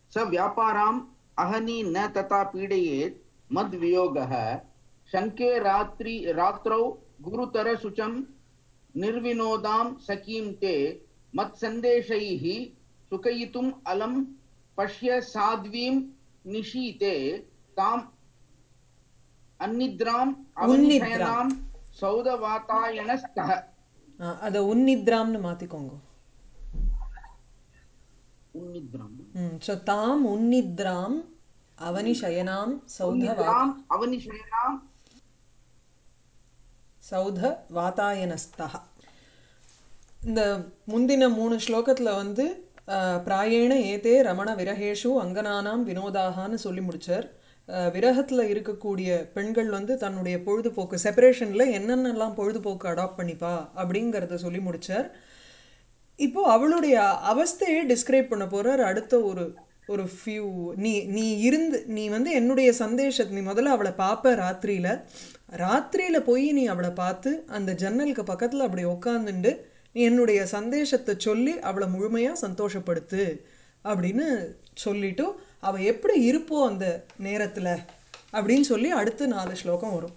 स व्यापाराम् अहनि न तथा पीडयेत् मद्वियोगः शङ्के रात्रि रात्रौ गुरुतरशुचं निर्विनोदां सखीं ते मत्सन्देशैः सुखयितुम् अलं पश्य साध्वीं निशीते ताम् अन्निद्राम् अवनिशयनां सौदवातायनस्तः ஆ, அதை உன்னித்ராம்னு மாத்திக்கோங்க उन्निद्राम् ம் ஸோ தாம் உன்னித்ராம் அவனிஷயனாம் சௌத வா उन्निद्राम् अवनिशयनां சௌத வாதாயனஸ்தா இந்த முந்தின மூணு ஸ்லோகத்தில் வந்து அஹ், பிராயேண ஏதே ரமண விரகேஷு அங்கனானாம் வினோதாகான்னு சொல்லி முடிச்சார் அஹ், விரகத்துல இருக்கக்கூடிய பெண்கள் வந்து தன்னுடைய பொழுதுபோக்கு செப்பரேஷன்ல என்னென்னலாம் பொழுதுபோக்கு அடாப்ட் பண்ணிப்பா அப்படிங்கிறத சொல்லி முடிச்சார் இப்போ அவளுடைய அவஸ்தையை டிஸ்கிரைப் பண்ண போறார் அடுத்த ஒரு ஒரு ஃபியூ நீ நீ இருந்து நீ வந்து என்னுடைய சந்தேஷத்தை நீ முதல்ல அவளை பார்ப்ப ராத்திரியில ராத்திரியில போய் நீ அவளை பார்த்து அந்த ஜன்னலுக்கு பக்கத்துல அப்படி உட்காந்துண்டு நீ என்னுடைய சந்தேஷத்தை சொல்லி அவளை முழுமையா சந்தோஷப்படுத்து அப்படின்னு சொல்லிட்டு அவ எப்படி இருப்போ அந்த நேரத்துல அப்படின்னு சொல்லி அடுத்த நாலு ஸ்லோகம் வரும்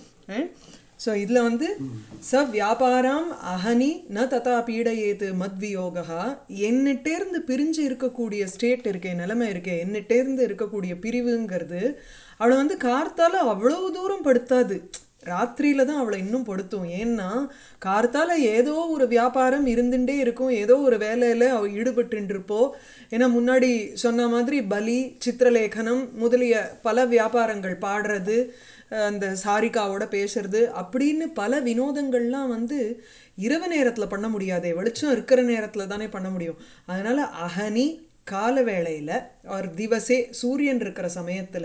ஸோ இதில் வந்து ச வியாபாரம் அஹனி ந ததா பீடையேது மத்வியோகா என்னிட்டேர்ந்து பிரிஞ்சு இருக்கக்கூடிய ஸ்டேட் இருக்கே நிலைமை இருக்கே என்னிட்டேர்ந்து இருக்கக்கூடிய பிரிவுங்கிறது அவளை வந்து கார்த்தால அவ்வளவு தூரம் படுத்தாது ராத்திரியில தான் அவளை இன்னும் படுத்தும் ஏன்னா கார்த்தால ஏதோ ஒரு வியாபாரம் இருந்துட்டே இருக்கும் ஏதோ ஒரு வேலையில அவ ஈடுபட்டு இருப்போ ஏன்னா முன்னாடி சொன்ன மாதிரி பலி சித்திரலேகனம் முதலிய பல வியாபாரங்கள் பாடுறது அஹ் அந்த சாரிகாவோட பேசுறது அப்படின்னு பல வினோதங்கள்லாம் வந்து இரவு நேரத்தில் பண்ண முடியாதே வெளிச்சம் இருக்கிற நேரத்தில் தானே பண்ண முடியும் அதனால அகனி கால வேளையில் ஒரு திவசே சூரியன் இருக்கிற சமயத்தில்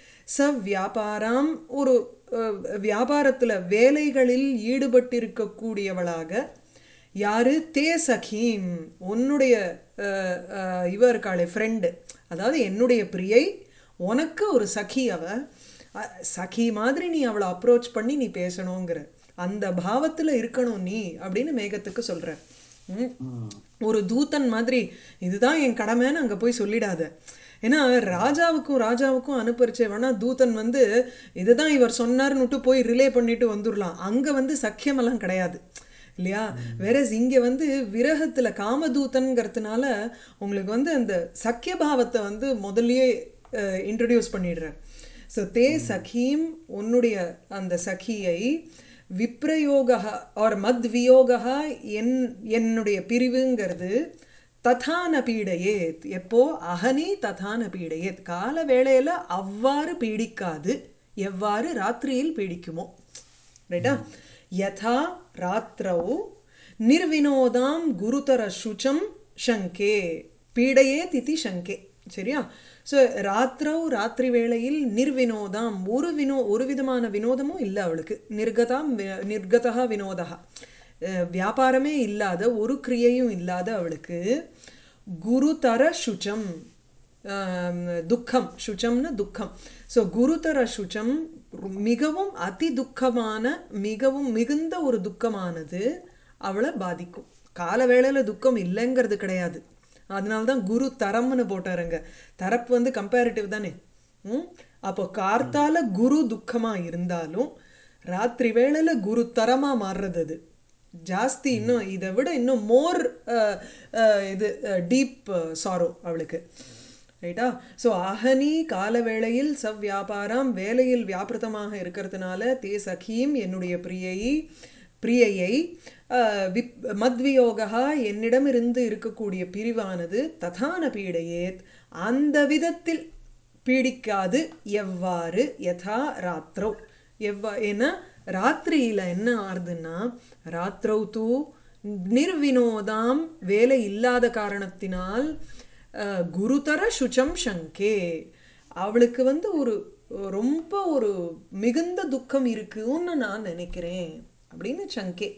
ச வியாபாரம் ஒரு அஹ், வியாபாரத்துல வேலைகளில் ஈடுபட்டிருக்கக்கூடியவளாக யாரு தே சகீம் உன்னுடைய அஹ், அஹ், இவ இருக்காளே ஃப்ரெண்டு அதாவது என்னுடைய பிரியை உனக்கு ஒரு சகி அவ அஹ், சகி மாதிரி நீ அவளை அப்ரோச் பண்ணி நீ பேசணுங்கிற அந்த பாவத்துல இருக்கணும் நீ அப்படின்னு மேகத்துக்கு சொல்ற ம். ஒரு தூதன் மாதிரி இதுதான் என் கடமைன்னு அங்க போய் சொல்லிடாத ஏன்னா ராஜாவுக்கும் ராஜாவுக்கும் அனுப்பரிச்சே வேணா தூதன் வந்து இதுதான் இவர் சொன்னார்னுட்டு போய் ரிலே பண்ணிட்டு வந்துடலாம் அங்க வந்து சக்கியமெல்லாம் கிடையாது இல்லையா வேற இங்க வந்து விரகத்துல காமதூதன்கிறதுனால உங்களுக்கு வந்து அந்த சக்கிய பாவத்தை வந்து முதல்லயே இன்ட்ரடியூஸ் பண்ணிடுறார் ஸோ தே சகீம் உன்னுடைய அந்த சகியை விப்ரயோகா ஆர் மத் வியோகா என் என்னுடைய பிரிவுங்கிறது ததான பீடையேத் எப்போ அகனி ததான பீடையேத் கால வேளையில அவ்வாறு பீடிக்காது எவ்வாறு ராத்திரியில் பீடிக்குமோ ரைட்டா யதா ராத்திரௌ நிர்வினோதாம் குருதர சுச்சம் சங்கே பீடையேத் இதி சங்கே சரியா ஸோ ராத்திரௌ ராத்திரி வேளையில் நிர்வினோதாம் ஒரு வினோ ஒரு விதமான வினோதமும் இல்லை அவளுக்கு நிர்கதாம் வி- நிர்கதா வினோதா அஹ் வியாபாரமே இல்லாத ஒரு கிரியையும் இல்லாத அவளுக்கு குருதர சுச்சம் ஆம், துக்கம் சுச்சம்னு துக்கம் ஸோ குருதர சுச்சம் மிகவும் அதி துக்கமான மிகவும் மிகுந்த ஒரு துக்கமானது அவளை பாதிக்கும் கால வேளையில துக்கம் இல்லைங்கிறது கிடையாது அதனால தான் குரு தரம்னு போட்டாருங்க தரப்பு வந்து கம்பேரிட்டிவ் தானே ம் அப்போ கார்த்தால குரு துக்கமா இருந்தாலும் ராத்திரி வேளையில குரு தரமா மாறுறது அது ஜாஸ்தி இன்னும் இதை விட இன்னும் மோர் இது டீப் சாரோ அவளுக்கு ரைட்டா ஸோ அகனி கால வேளையில் சவ் வியாபாரம் வேலையில் வியாபிருத்தமாக இருக்கிறதுனால தே சகீம் என்னுடைய பிரியை பிரியையை அஹ், விப் மத்வியோகா என்னிடமிருந்து இருக்கக்கூடிய பிரிவானது ததான பீடையேத் அந்த விதத்தில் பீடிக்காது எவ்வாறு யதா ராத்திரோ எவ்வா ஏன்னா ராத்திரியில என்ன ஆறுதுன்னா ராத்திரௌ தூ நிர்வினோதாம் வேலை இல்லாத காரணத்தினால் அஹ், குருதர சுச்சம் சங்கே அவளுக்கு வந்து ஒரு ரொம்ப ஒரு மிகுந்த துக்கம் இருக்குன்னு நான் நினைக்கிறேன் அப்படின்னு சங்கே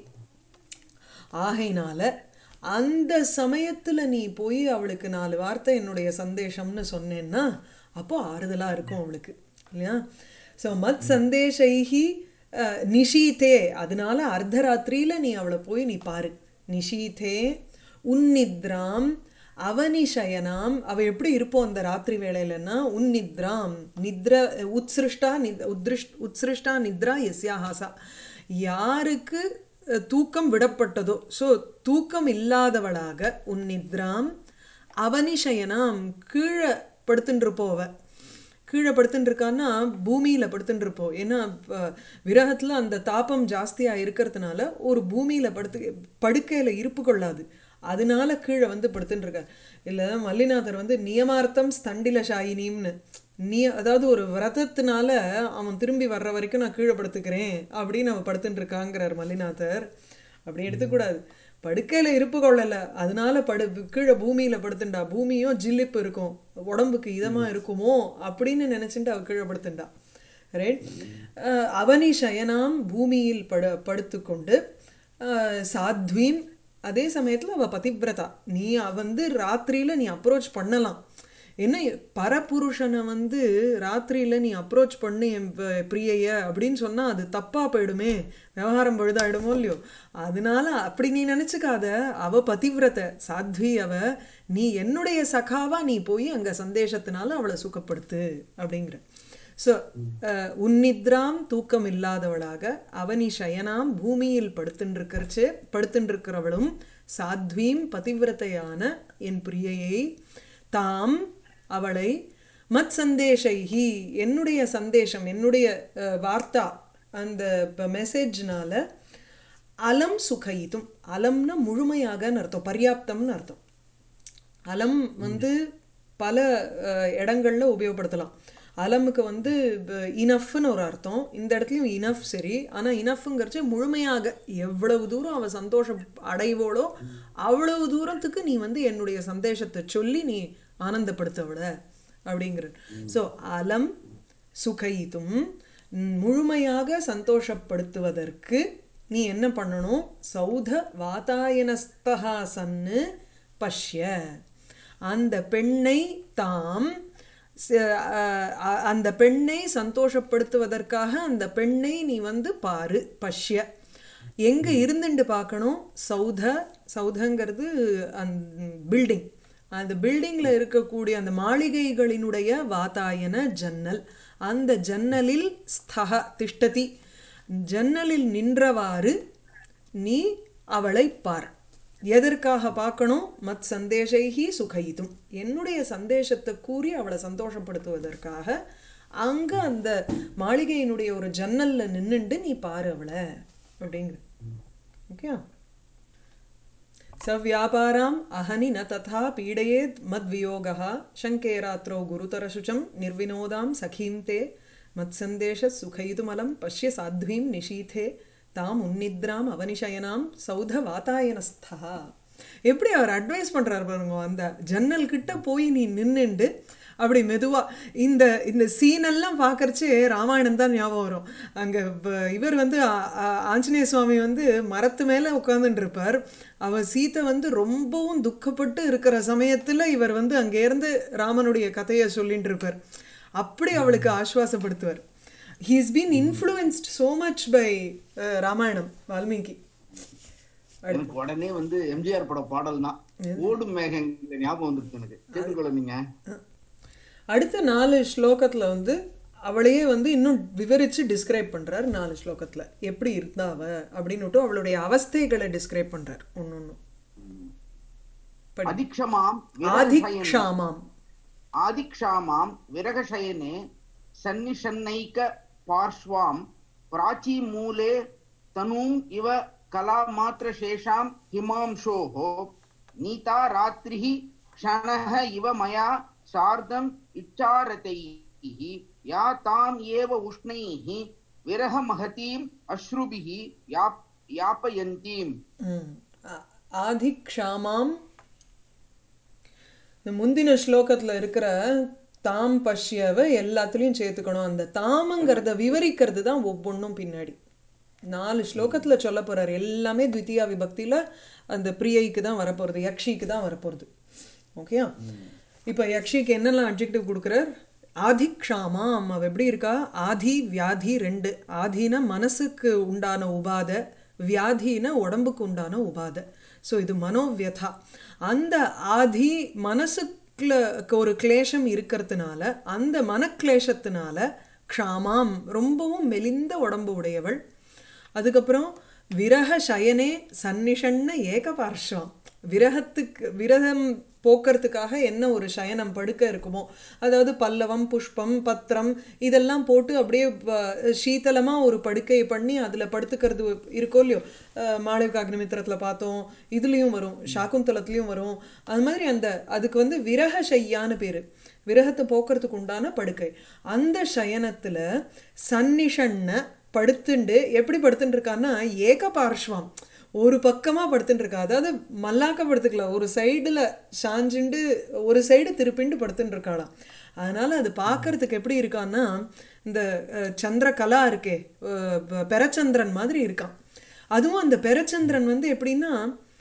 ஆகையினால அந்த சமயத்துல நீ போய் அவளுக்கு நாலு வார்த்தை என்னுடைய சந்தேஷம்னு சொன்னேன்னா அப்போ ஆறுதலா இருக்கும் அவளுக்கு இல்லையா ஸோ மத் சந்தேஷைஹி அஹ், நிஷீதே அதனால அர்த்தராத்திரியில நீ அவளை போய் நீ பாரு நிஷீதே உன்னித்ராம் அவனிஷயனாம் அவ எப்படி இருப்போம் அந்த ராத்திரி வேளையிலன்னா உன்னித்ராம் நித்ர உத்சிருஷ்டா நித் உத்ரிஷ் உத்சிருஷ்டா நித்ரா எஸ்யாஹாசா யாருக்கு அஹ், தூக்கம் விடப்பட்டதோ ஸோ தூக்கம் இல்லாதவளாக உன்னித்ராம் அவனிஷயனாம் கீழே படுத்துட்டு இருப்போவ கீழே படுத்துட்டு இருக்கான்னா பூமியில் படுத்துட்டு இருப்போம் ஏன்னா அஹ், விரகத்துல அந்த தாபம் ஜாஸ்தியாக இருக்கிறதுனால ஒரு பூமியில் படுத்து படுக்கையில் இருப்பு கொள்ளாது அதனால கீழே வந்து படுத்துட்டு இருக்கார் இல்லை மல்லிநாதர் வந்து நியமார்த்தம் ஸ்தண்டில ஷாயினிம்னு நீ அதாவது ஒரு விரதத்தினால அவன் திரும்பி வர்ற வரைக்கும் நான் கீழே படுத்துக்கிறேன் அப்படின்னு அவன் படுத்துட்டு இருக்காங்கிறார் மல்லிநாதர் அப்படி எடுத்துக்கூடாது படுக்கையில் இருப்பு கொள்ளலை அதனால படு கீழே பூமியில் படுத்துண்டா பூமியும் ஜில்லிப்பு இருக்கும் உடம்புக்கு இதமாக இருக்குமோ அப்படின்னு நினச்சிட்டு அவ கீழே படுத்துண்டா ரைட் அவனி சயனாம் பூமியில் படு படுத்துக்கொண்டு அஹ், சாத்வீம் அதே சமயத்தில் அவள் பதிவிரதா நீ அவ வந்து ராத்திரியில் நீ அப்ரோச் பண்ணலாம் என்ன பரபுருஷனை வந்து ராத்திரியில் நீ அப்ரோச் பண்ணு என் ப- பிரியைய அப்படின்னு சொன்னால் அது தப்பாக போயிடுமே விவகாரம் பழுதாயிடுமோ இல்லையோ அதனால அப்படி நீ நினச்சிக்காத அவ பதிவிரத சாத்வி அவ நீ என்னுடைய சகாவா நீ போய் அங்கே சந்தேஷத்தினால அவளை சுகப்படுத்து அப்படிங்கிற ஸோ உன்னித்ராம் தூக்கம் இல்லாதவளாக அவனி சயனாம் பூமியில் படுத்துன்றிருக்கிறச்சு படுத்துன்றிருக்கிறவளும் சாத்வீம் பதிவிரதையான என் பிரியையை தாம் அவளை மத் சந்தேஷைஹி என்னுடைய சந்தேஷம் என்னுடைய அஹ், வார்த்தா அந்த மெசேஜ்னால அலம் சுகைத்தும் அலம்னா முழுமையாகன்னு அர்த்தம் பர்யாப்தம்னு அர்த்தம் அலம் வந்து பல அஹ், இடங்கள்ல உபயோகப்படுத்தலாம் அலமுக்கு வந்து இனஃப்னு ஒரு அர்த்தம் இந்த இடத்துலையும் இனஃப் சரி ஆனால் இனஃப்ங்கிறச்சு முழுமையாக எவ்வளவு தூரம் அவள் சந்தோஷம் அடைவோளோ அவ்வளவு தூரத்துக்கு நீ வந்து என்னுடைய சந்தேஷத்தை சொல்லி நீ ஆனந்தப்படுத்த விட அப்படிங்கிறது ஸோ அலம் சுகைத்தும் முழுமையாக சந்தோஷப்படுத்துவதற்கு நீ என்ன பண்ணணும் சௌத வாதாயனஸ்தகா சன்னு பஷ்ய அந்த பெண்ணை தாம் ச- அ- அ- அந்த பெண்ணை சந்தோஷப்படுத்துவதற்காக அந்த பெண்ணை நீ வந்து பாரு பஷ்ய எங்க இருந்துட்டு பார்க்கணும் சௌத சௌதங்கிறது அந்த பில்டிங் அந்த பில்டிங்கில் இருக்கக்கூடிய அந்த மாளிகைகளினுடைய வாதாயன ஜன்னல் அந்த ஜன்னலில் ஸ்தக திஷ்டதி ஜன்னலில் நின்றவாறு நீ அவளை பார் எதற்காக பார்க்கணும் மத் சந்தேஷைஹி சுகைதும் என்னுடைய சந்தேஷத்தை கூறி அவளை சந்தோஷப்படுத்துவதற்காக அங்க அந்த மாளிகையினுடைய ஒரு ஜன்னல்ல நின்னுண்டு நீ பாரு அவளை அப்படிங்கிற ஓகே सव्यापाराम् अहनि न तथा पीडयेत् मद्वियोगः शङ्के रात्रौ गुरुतरशुचं निर्विनोदां सखीं ते मत्सन्देशः सुखयितुमलं पश्य साध्वीं निशीथे தாம் உன்னித்ராம் அவனிஷயனாம் சௌத வாத்தாயனஸ்தா எப்படி அவர் அட்வைஸ் பண்றாரு பாருங்க அந்த ஜன்னல் கிட்ட போய் நீ நின்னுண்டு அப்படி மெதுவா இந்த இந்த சீனெல்லாம் பார்க்கறச்சே ராமாயணம் தான் ஞாபகம் வரும் அங்க ப- இவர் வந்து ஆ- ஆ- ஆஞ்சநேய சுவாமி வந்து மரத்து மேல உட்கார்ந்துட்டு இருப்பார் அவ சீத்தை வந்து ரொம்பவும் துக்கப்பட்டு இருக்கிற சமயத்துல இவர் வந்து அங்கேருந்து ராமனுடைய கதையை சொல்லிட்டு இருப்பார் அப்படி அவளுக்கு ஆஸ்வாசப்படுத்துவார் he's been influenced so much by Ramayanam Valmiki எனக்கு உடனே வந்து எம்ஜிஆர் பட பாடல் தான் ஓடும் மேகங்கள் ஞாபகம் வந்துருக்கு எனக்கு கேட்டுக்கொள்ள நீங்க அடுத்த நாலு ஸ்லோகத்துல வந்து அவளையே வந்து இன்னும் விவரிச்சு டிஸ்கிரைப் பண்றார் நாலு ஸ்லோகத்துல எப்படி இருந்தா அவ அப்படின்னுட்டு அவளுடைய அவஸ்தைகளை டிஸ்கிரைப் பண்றார் ஒன்னொன்னு அதிக்ஷமாம் விரகசயனே- ஆதிக்ஷாமாம் आदिक्षामां विरहशयने सन्निषन्नैक पार्श्वां प्राचीमूले तनूम् इव कलामात्रशेषां हिमांशोः नीता रात्रिः क्षणः इव मया सार्धम् इच्छारतैः या ताम् एव उष्णैः विरहमहतीम् अश्रुभिः याप यापयन्तीम् ம். ஆ- ஆதிக்ஷாமாம் இந்த முந்தின ஸ்லோகத்துல இருக்கிற தாம் பஷ்யவை எல்லாத்துலயும் சேர்த்துக்கணும் அந்த தாமங்கிறத விவரிக்கிறது தான் ஒவ்வொன்றும் பின்னாடி நாலு ஸ்லோகத்துல சொல்ல போறாரு எல்லாமே த்விதியா விபக்தியில அந்த பிரியைக்கு தான் வரப்போறது யக்ஷிக்கு தான் வரப்போறது ஓகேயா இப்போ யக்ஷிக்கு என்னெல்லாம் அட்ஜெக்டிவ் கொடுக்குறார் ஆதிக்ஷாமாம் அவ எப்படி இருக்கா ஆதி வியாதி ரெண்டு ஆதினா மனசுக்கு உண்டான உபாதை வியாதினா உடம்புக்கு உண்டான உபாதை ஸோ இது மனோவியதா அந்த ஆதி மனசுக்குள்ள ஒரு கிளேஷம் இருக்கிறதுனால அந்த மனக்லேஷத்தினால க்ஷாமாம் ரொம்பவும் மெலிந்த உடம்பு உடையவள் அதுக்கப்புறம் விரக சயனே சன்னிஷண்ண ஏக பார்ஷ்வம் விரகத்துக்கு விரகம் போக்குறதுக்காக என்ன ஒரு சயனம் படுக்க இருக்குமோ அதாவது பல்லவம் புஷ்பம் பத்திரம் இதெல்லாம் போட்டு அப்படியே ப- சீதளமா ஒரு படுக்கையை பண்ணி அதுல படுத்துக்கிறது இருக்கோ இல்லையோ அஹ் மாளவிக அக்னிமித்திரத்துல பார்த்தோம் இதுலயும் வரும் சாக்குந்தலத்துலயும் வரும் அது மாதிரி அந்த அதுக்கு வந்து விரக சையான்னு பேரு விரகத்தை போக்குறதுக்கு உண்டான படுக்கை அந்த சயனத்துல சன்னிஷண்ண படுத்துண்டு எப்படி படுத்துட்டு இருக்கான்னா ஏக பார்ஷ்வம் ஒரு பக்கமா படுத்துட்டு இருக்கா அதாவது மல்லாக்க படுத்துக்கல ஒரு சைடுல சாஞ்சுண்டு ஒரு சைடு திருப்பிண்டு படுத்துட்டு இருக்காளாம் அதனால அது பார்க்கறதுக்கு எப்படி இருக்கான்னா இந்த அஹ், சந்திரகலா இருக்கே அஹ், ப- பெரச்சந்திரன் மாதிரி இருக்கான் அதுவும் அந்த பெரச்சந்திரன் வந்து எப்படின்னா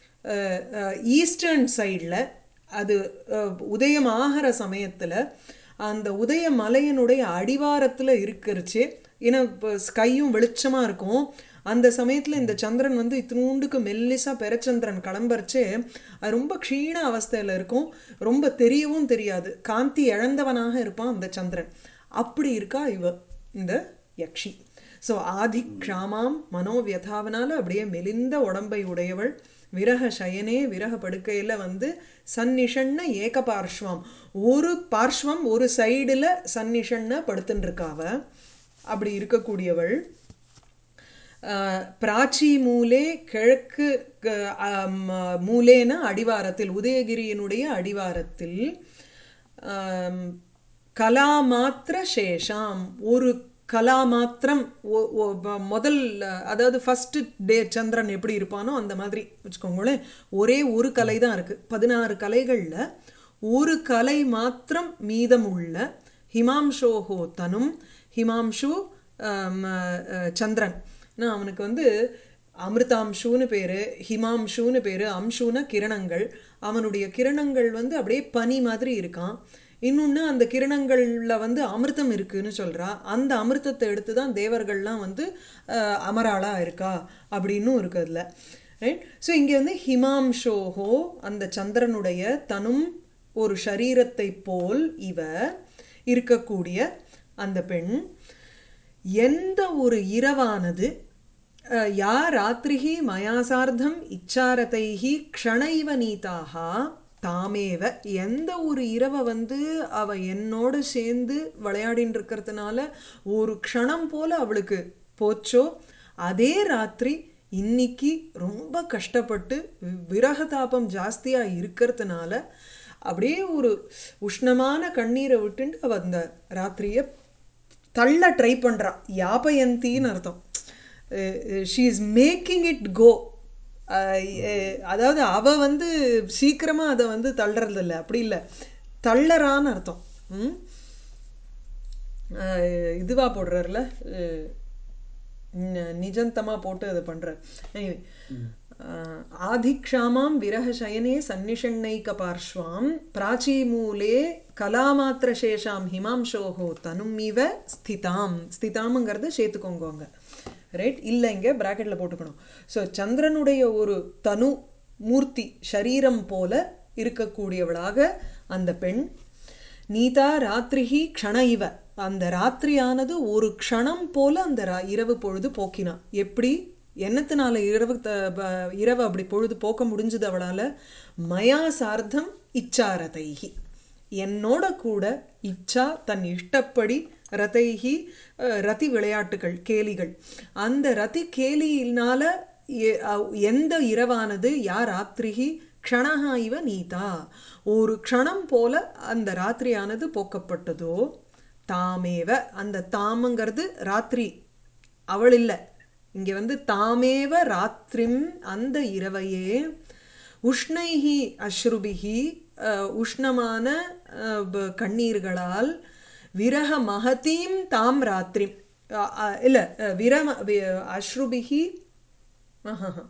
ஈஸ்டர்ன் சைடில் அது அஹ், உதயம் ஆகிற சமயத்தில் அந்த உதய மலையனுடைய அடிவாரத்தில் இருக்கிறச்சு ஏன்னா இப்போ ஸ்கையும் வெளிச்சமாக இருக்கும் அந்த சமயத்தில் இந்த சந்திரன் வந்து இத்தினூண்டுக்கு மெல்லிசா பெரச்சந்திரன் கிளம்பரிச்சே அது ரொம்ப க்ஷீண அவஸ்தையில் இருக்கும் ரொம்ப தெரியவும் தெரியாது காந்தி இழந்தவனாக இருப்பான் அந்த சந்திரன் அப்படி இருக்கா இவ இந்த யக்ஷி ஸோ ஆதி க்ஷாமாம் மனோவியதாவனால அப்படியே மெலிந்த உடம்பை உடையவள் விரக சயனே விரக படுக்கையில் வந்து சன்னிஷண்ண ஏக பார்ஷ்வம் ஒரு பார்ஷ்வம் ஒரு சைடில் சன்னிஷண்ண படுத்துன்னு இருக்காவ அப்படி இருக்கக்கூடியவள் ஆஹ், பிராச்சி மூலே கிழக்கு க- ஆம், மூலேன அடிவாரத்தில் உதயகிரியினுடைய அடிவாரத்தில் ஆம், கலாமாத்திர சேஷாம் ஒரு கலாமாத்திரம் ஒ- ஒ- வ- முதல் அதாவது ஃபர்ஸ்ட் டே சந்திரன் எப்படி இருப்பானோ அந்த மாதிரி வச்சுக்கோங்களேன் ஒரே ஒரு கலை தான் இருக்கு பதினாறு கலைகளில் ஒரு கலை மாத்திரம் மீதமுள்ள ஹிமாம்ஷோஹோ தனும் ஹிமாம்ஷு ஆம், அஹ், சந்திரன் நான் அவனுக்கு வந்து அமிர்தாம்ஷுன்னு பேரு ஹிமாம்ஷுன்னு பேரு அம்ஷுன கிரணங்கள் அவனுடைய கிரணங்கள் வந்து அப்படியே பனி மாதிரி இருக்கான் இன்னொன்று அந்த கிரணங்கள்ல வந்து அமிர்தம் இருக்குன்னு சொல்றா அந்த அமிர்தத்தை எடுத்து தான் தேவர்கள்லாம் வந்து அஹ், அமராளா இருக்கா அப்படின்னும் இருக்கு அதுல ரைட் ஸோ இங்கே வந்து ஹிமாம்ஷோஹோ அந்த சந்திரனுடைய தனும் ஒரு ஷரீரத்தை போல் இவ இருக்கக்கூடிய அந்த பெண் எந்த ஒரு இரவானது அஹ், யா ராத்திரிஹி மயாசார்த்தம் இச்சாரதைஹி க்ஷணைவ நீதாகா தாமேவ எந்த ஒரு இரவை வந்து அவ என்னோட சேர்ந்து விளையாடின்னு இருக்கிறதுனால ஒரு க்ஷணம் போல அவளுக்கு போச்சோ அதே ராத்திரி இன்னைக்கு ரொம்ப கஷ்டப்பட்டு வி- விரக தாபம் ஜாஸ்தியா இருக்கிறதுனால அப்படியே ஒரு உஷ்ணமான கண்ணீரை விட்டுட்டு அவ அந்த ராத்திரியை தள்ள ட்ரை பண்றா யாபயந்தின்னு அர்த்தம் she is making it go அதாவது அவ வந்து சீக்கிரமா அதை வந்து தள்ளுறது இல்லை அப்படி இல்லை தள்ளறான்னு அர்த்தம் ம்? அஹ், இதுவா போடுறாருல அஹ், ந- நிஜந்தமா போட்டு அதை பண்றார் Anyway, அஹ், ஆதிக்ஷாமாம் விரகசயனே சன்னிஷண்ணைக பார்ஷ்வாம் பிராச்சீமூலே கலாமாத்திரசேஷாம் ஹிமாம்சோஹோ தனுமிவ ஸ்திதாம் ஸ்திதாம்ங்கிறத சேர்த்துக்கோங்க அங்க ரைட் இல்லை இங்கே ப்ராக்கெட்டில் போட்டுக்கணும் ஸோ சந்திரனுடைய ஒரு தனு மூர்த்தி ஷரீரம் போல இருக்கக்கூடியவளாக அந்த பெண் நீதா ராத்திரிஹி க்ஷண இவ அந்த ராத்திரியானது ஒரு க்ஷணம் போல அந்த ரா- இரவு பொழுது போக்கினா எப்படி என்னத்தினால இரவு த- ப- இரவு அப்படி பொழுது போக்க முடிஞ்சது அவளால மயா சார்த்தம் இச்சாரதைஹி என்னோட கூட இச்சா தன் இஷ்டப்படி ரதைஹி அஹ், ரதி விளையாட்டுகள் கேலிகள் அந்த ரதி கேலியினால எ- அ- எந்த இரவானது யா ராத்திரிஹி க்ஷணஹா இவ நீதா ஒரு க்ஷணம் போல அந்த ராத்திரியானது போக்கப்பட்டதோ தாமேவ அந்த தாமங்கிறது ராத்திரி அவள் இல்லை இங்கே வந்து தாமேவ ராத்திரிம் அந்த இரவையே உஷ்ணைஹி அஸ்ருபிஹி அஹ், உஷ்ணமான அஹ், ப- கண்ணீர்களால் விரக மகதீம் தாம் ராத்திரிம் அஹ், அஹ், இல்ல அஹ், விரம வி- அஸ்ருபிஹி ஆஹாஹா.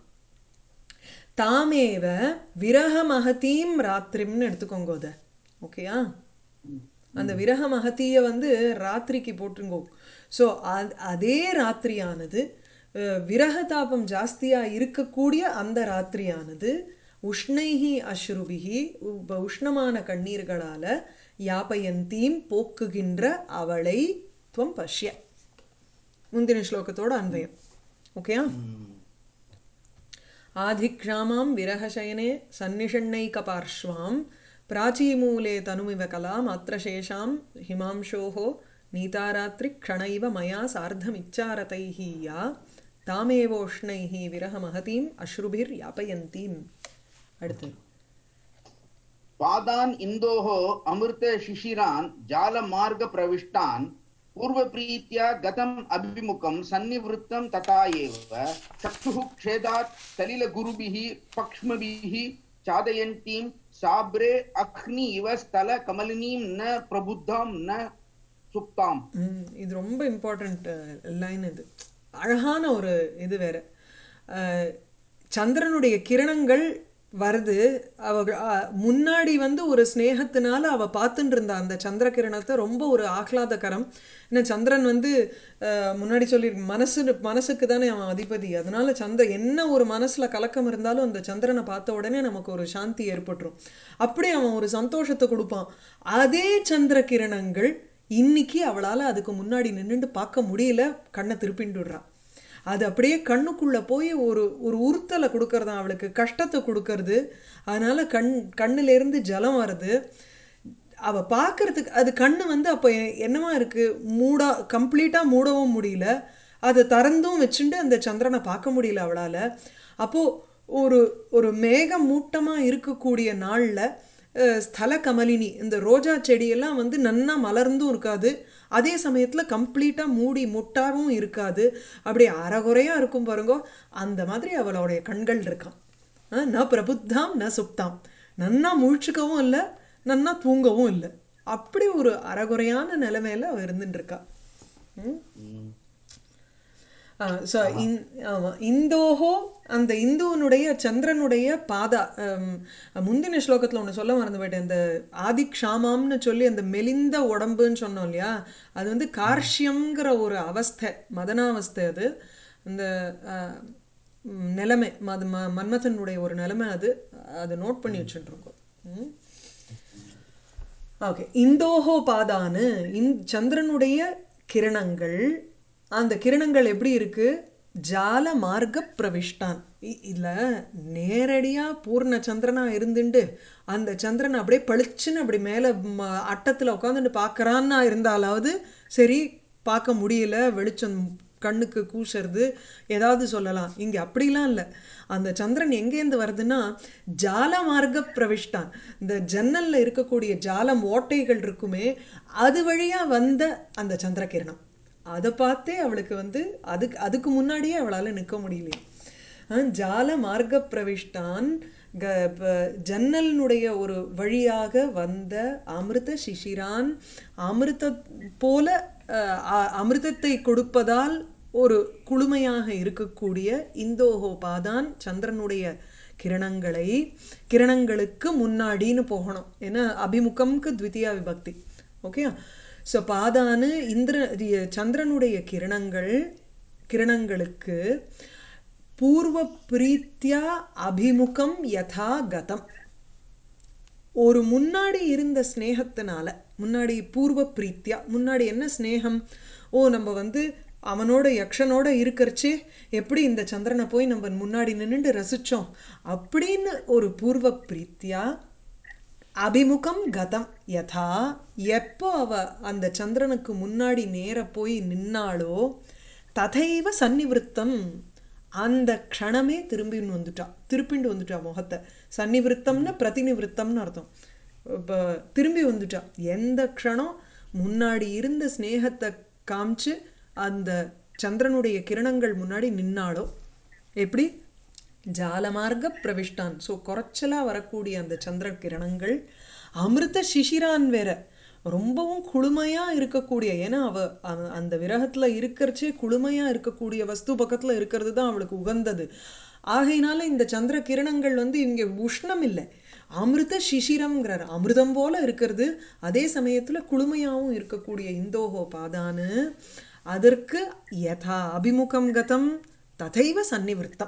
தாமேவ விரக மகதீம் ராத்திரிம்னு எடுத்துக்கோங்க அத ஓகேயா அந்த விரக மகத்திய வந்து ராத்திரிக்கு போட்டுருங்கோ ஸோ அதே ராத்திரியானது அஹ், விரக தாபம் ஜாஸ்தியா இருக்கக்கூடிய அந்த ராத்திரியானது உஷ்ணைஹி அஸ்ருபிஹி உப- உஷ்ணமான கண்ணீர்களால யாபயந்தீம் போக்குகின்ற அவளை துவம் பஷ்ய முந்தின ஸ்லோகத்தோட அன்வயம் ஓகேயா आधिक्षामां विरहशयने सन्निषण्णैकपार्श्वां प्राचीमूले तनुमिव कलामत्र शेषां हिमांशोः नीतारात्रिक्षणैव मया सार्धमिच्चारतैः या तामेवोष्णैः विरहमहतीम् अश्रुभिर्यापयन्तीम् அடுத்து पादान् इन्दोः अमृत शिशिरान् जालमार्ग प्रविष्टान् पूर्वप्रीत्या गतम् अभिमुखं सन्निवृत्तं तथा एव चक्षुः क्षेदात् सलिलगुरुभिः पक्ष्मभिः चादयन्तीं साब्रे अह्नि इव स्थलकमलिनीं न प्रबुद्धां न सुप्ताम् ம், இது ரொம்ப இம்பார்ட்டண்ட் லைன் இது அழகான ஒரு இது வேற அஹ், சந்திரனுடைய கிரணங்கள் வருது அவ அஹ், முன்னாடி வந்து ஒரு ஸ்நேகத்தினால அவ பார்த்துட்டு இருந்தா அந்த சந்திர கிரணத்தை ரொம்ப ஒரு ஆஹ்லாதகரம் ஏன்னா சந்திரன் வந்து அஹ், முன்னாடி சொல்லி மனசு மனசுக்கு தானே அவன் அதிபதி அதனால சந்திர என்ன ஒரு மனசுல கலக்கம் இருந்தாலும் அந்த சந்திரனை பார்த்த உடனே நமக்கு ஒரு சாந்தி ஏற்பட்டுரும் அப்படி அவன் ஒரு சந்தோஷத்தை கொடுப்பான் அதே சந்திர கிரணங்கள் இன்னைக்கு அவளால் அதுக்கு முன்னாடி நின்றுட்டு பார்க்க முடியல கண்ணை திருப்பிண்டுடுறான் அது அப்படியே கண்ணுக்குள்ள போய் ஒரு ஒரு உறுத்தலை கொடுக்கறது அவளுக்கு கஷ்டத்தை கொடுக்கறது அதனால கண் கண்ணுலேருந்து ஜலம் வருது அவ பார்க்கறதுக்கு அது கண்ணு வந்து அப்போ எ- என்னவா இருக்கு மூடா கம்ப்ளீட்டாக மூடவும் முடியல அதை திறந்தும் வச்சுட்டு அந்த சந்திரனை பார்க்க முடியல அவளால் அப்போது ஒரு ஒரு மேக மூட்டமாக இருக்கக்கூடிய நாளில் ஸ்தல கமலினி இந்த ரோஜா செடியெல்லாம் வந்து நன்னா மலர்ந்தும் இருக்காது அதே சமயத்தில் கம்ப்ளீட்டாக மூடி முட்டாவும் இருக்காது அப்படி அறகுறையாக இருக்கும் பாருங்கோ அந்த மாதிரி அவளுடைய கண்கள் இருக்கான் ஆ, ந பிரபுத்தாம் ந சுப்தாம் நன்னா முழிச்சுக்கவும் இல்லை நன்னா தூங்கவும் இல்லை அப்படி ஒரு அறகுறையான நிலைமையில அவ இருந்துட்டு இருக்கா ம் ஸோ இந் ஆமாம் இந்தோஹோ அந்த இந்துவனுடைய சந்திரனுடைய பாதா ஹம், முந்தின ஸ்லோகத்தில் ஒன்று சொல்ல மறந்து போயிட்டேன் இந்த ஆதிக்ஷாமாம்னு சொல்லி அந்த மெலிந்த உடம்புன்னு சொன்னோம் இல்லையா அது வந்து கார்ஷ்யம்ங்கிற ஒரு அவஸ்தை மதனாவஸ்தை அது அந்த அஹ், ம், நிலைமை மது ம மன்மதனுடைய ஒரு நிலைமை அது அதை நோட் பண்ணி வச்சுட்டு இருக்கோம் ம் ஓகே இந்தோஹோ பாதானு இந் சந்திரனுடைய கிரணங்கள் அந்த கிரணங்கள் எப்படி இருக்கு ஜால மார்க்க பிரவிஷ்டான் இ- இல்ல நேரடியா பூர்ண சந்திரனா இருந்துண்டு அந்த சந்திரன் அப்படியே பளிச்சுன்னு அப்படி மேல ம, அட்டத்துல உட்காந்துட்டு பார்க்கறான்னா இருந்தாலாவது சரி பார்க்க முடியல வெளிச்சம் கண்ணுக்கு கூசுறது ஏதாவது சொல்லலாம் இங்க அப்படிலாம் இல்லை அந்த சந்திரன் எங்கேருந்து வருதுன்னா ஜால மார்க்க பிரவிஷ்டான் இந்த ஜன்னல்ல இருக்கக்கூடிய ஜாலம் ஓட்டைகள் இருக்குமே அது வழியா வந்த அந்த சந்திரகிரணம் அதை பார்த்தே அவளுக்கு வந்து அதுக்கு அதுக்கு முன்னாடியே அவளால நிற்க முடியலையே அஹ் ஜால மார்க்க பிரவிஷ்டான் க ப- ஜன்னலினுடைய ஒரு வழியாக வந்த அமிர்த சிசிரான் அமிர்த போல அஹ், அ- அமிர்தத்தை கொடுப்பதால் ஒரு குளுமையாக இருக்கக்கூடிய இந்தோஹோ பாதான் சந்திரனுடைய கிரணங்களை கிரணங்களுக்கு முன்னாடின்னு போகணும் ஏன்னா அபிமுகம்க்கு த்விதியா விபக்தி ஓகே ஸோ பாதானு இந்திர இது சந்திரனுடைய கிரணங்கள் கிரணங்களுக்கு பூர்வ பிரீத்தியா அபிமுகம் யதா கதம் ஒரு முன்னாடி இருந்த ஸ்நேகத்தினால முன்னாடி பூர்வ பிரீத்தியா முன்னாடி என்ன ஸ்நேகம் ஓ நம்ம வந்து அவனோட யக்ஷனோட இருக்கறச்சே எப்படி இந்த சந்திரனை போய் நம்ம முன்னாடி நின்னுட்டு ரசிச்சோம் அப்படின்னு ஒரு பூர்வ பிரீத்தியா அபிமுகம் கதம் யதா எப்போ அவ அந்த சந்திரனுக்கு முன்னாடி நேர போய் நின்னாளோ ததைவ சன்னிவிருத்தம் அந்த க்ஷணமே திரும்பின்னு வந்துட்டா திருப்பிண்டு வந்துட்டா முகத்தை சன்னிவிருத்தம்னு பிரதிநிவிருத்தம்னு அர்த்தம் இப்போ திரும்பி வந்துட்டா எந்த க்ஷணம் முன்னாடி இருந்த ஸ்நேகத்தை காமிச்சு அந்த சந்திரனுடைய கிரணங்கள் முன்னாடி நின்னாளோ எப்படி ஜாலமார்க்க பிரவிஷ்டான் ஸோ குறைச்சலாக வரக்கூடிய அந்த சந்திர கிரணங்கள் அமிர்த சிசிரான் வேற ரொம்பவும் குளுமையாக இருக்கக்கூடிய ஏன்னா அவ அவ- அந்த விரகத்தில் இருக்கிறச்சே குளுமையாக இருக்கக்கூடிய வஸ்து பக்கத்தில் இருக்கிறது தான் அவளுக்கு உகந்தது ஆகையினால இந்த சந்திர கிரணங்கள் வந்து இங்கே உஷ்ணம் இல்லை அமிர்த சிசிரம்ங்கிறார் அமிர்தம் போல இருக்கிறது அதே சமயத்தில் குளுமையாகவும் இருக்கக்கூடிய இந்தோஹோ பாதானு அதற்கு யதா அபிமுகம் கதம் ததைவ சன்னிவிருத்தம்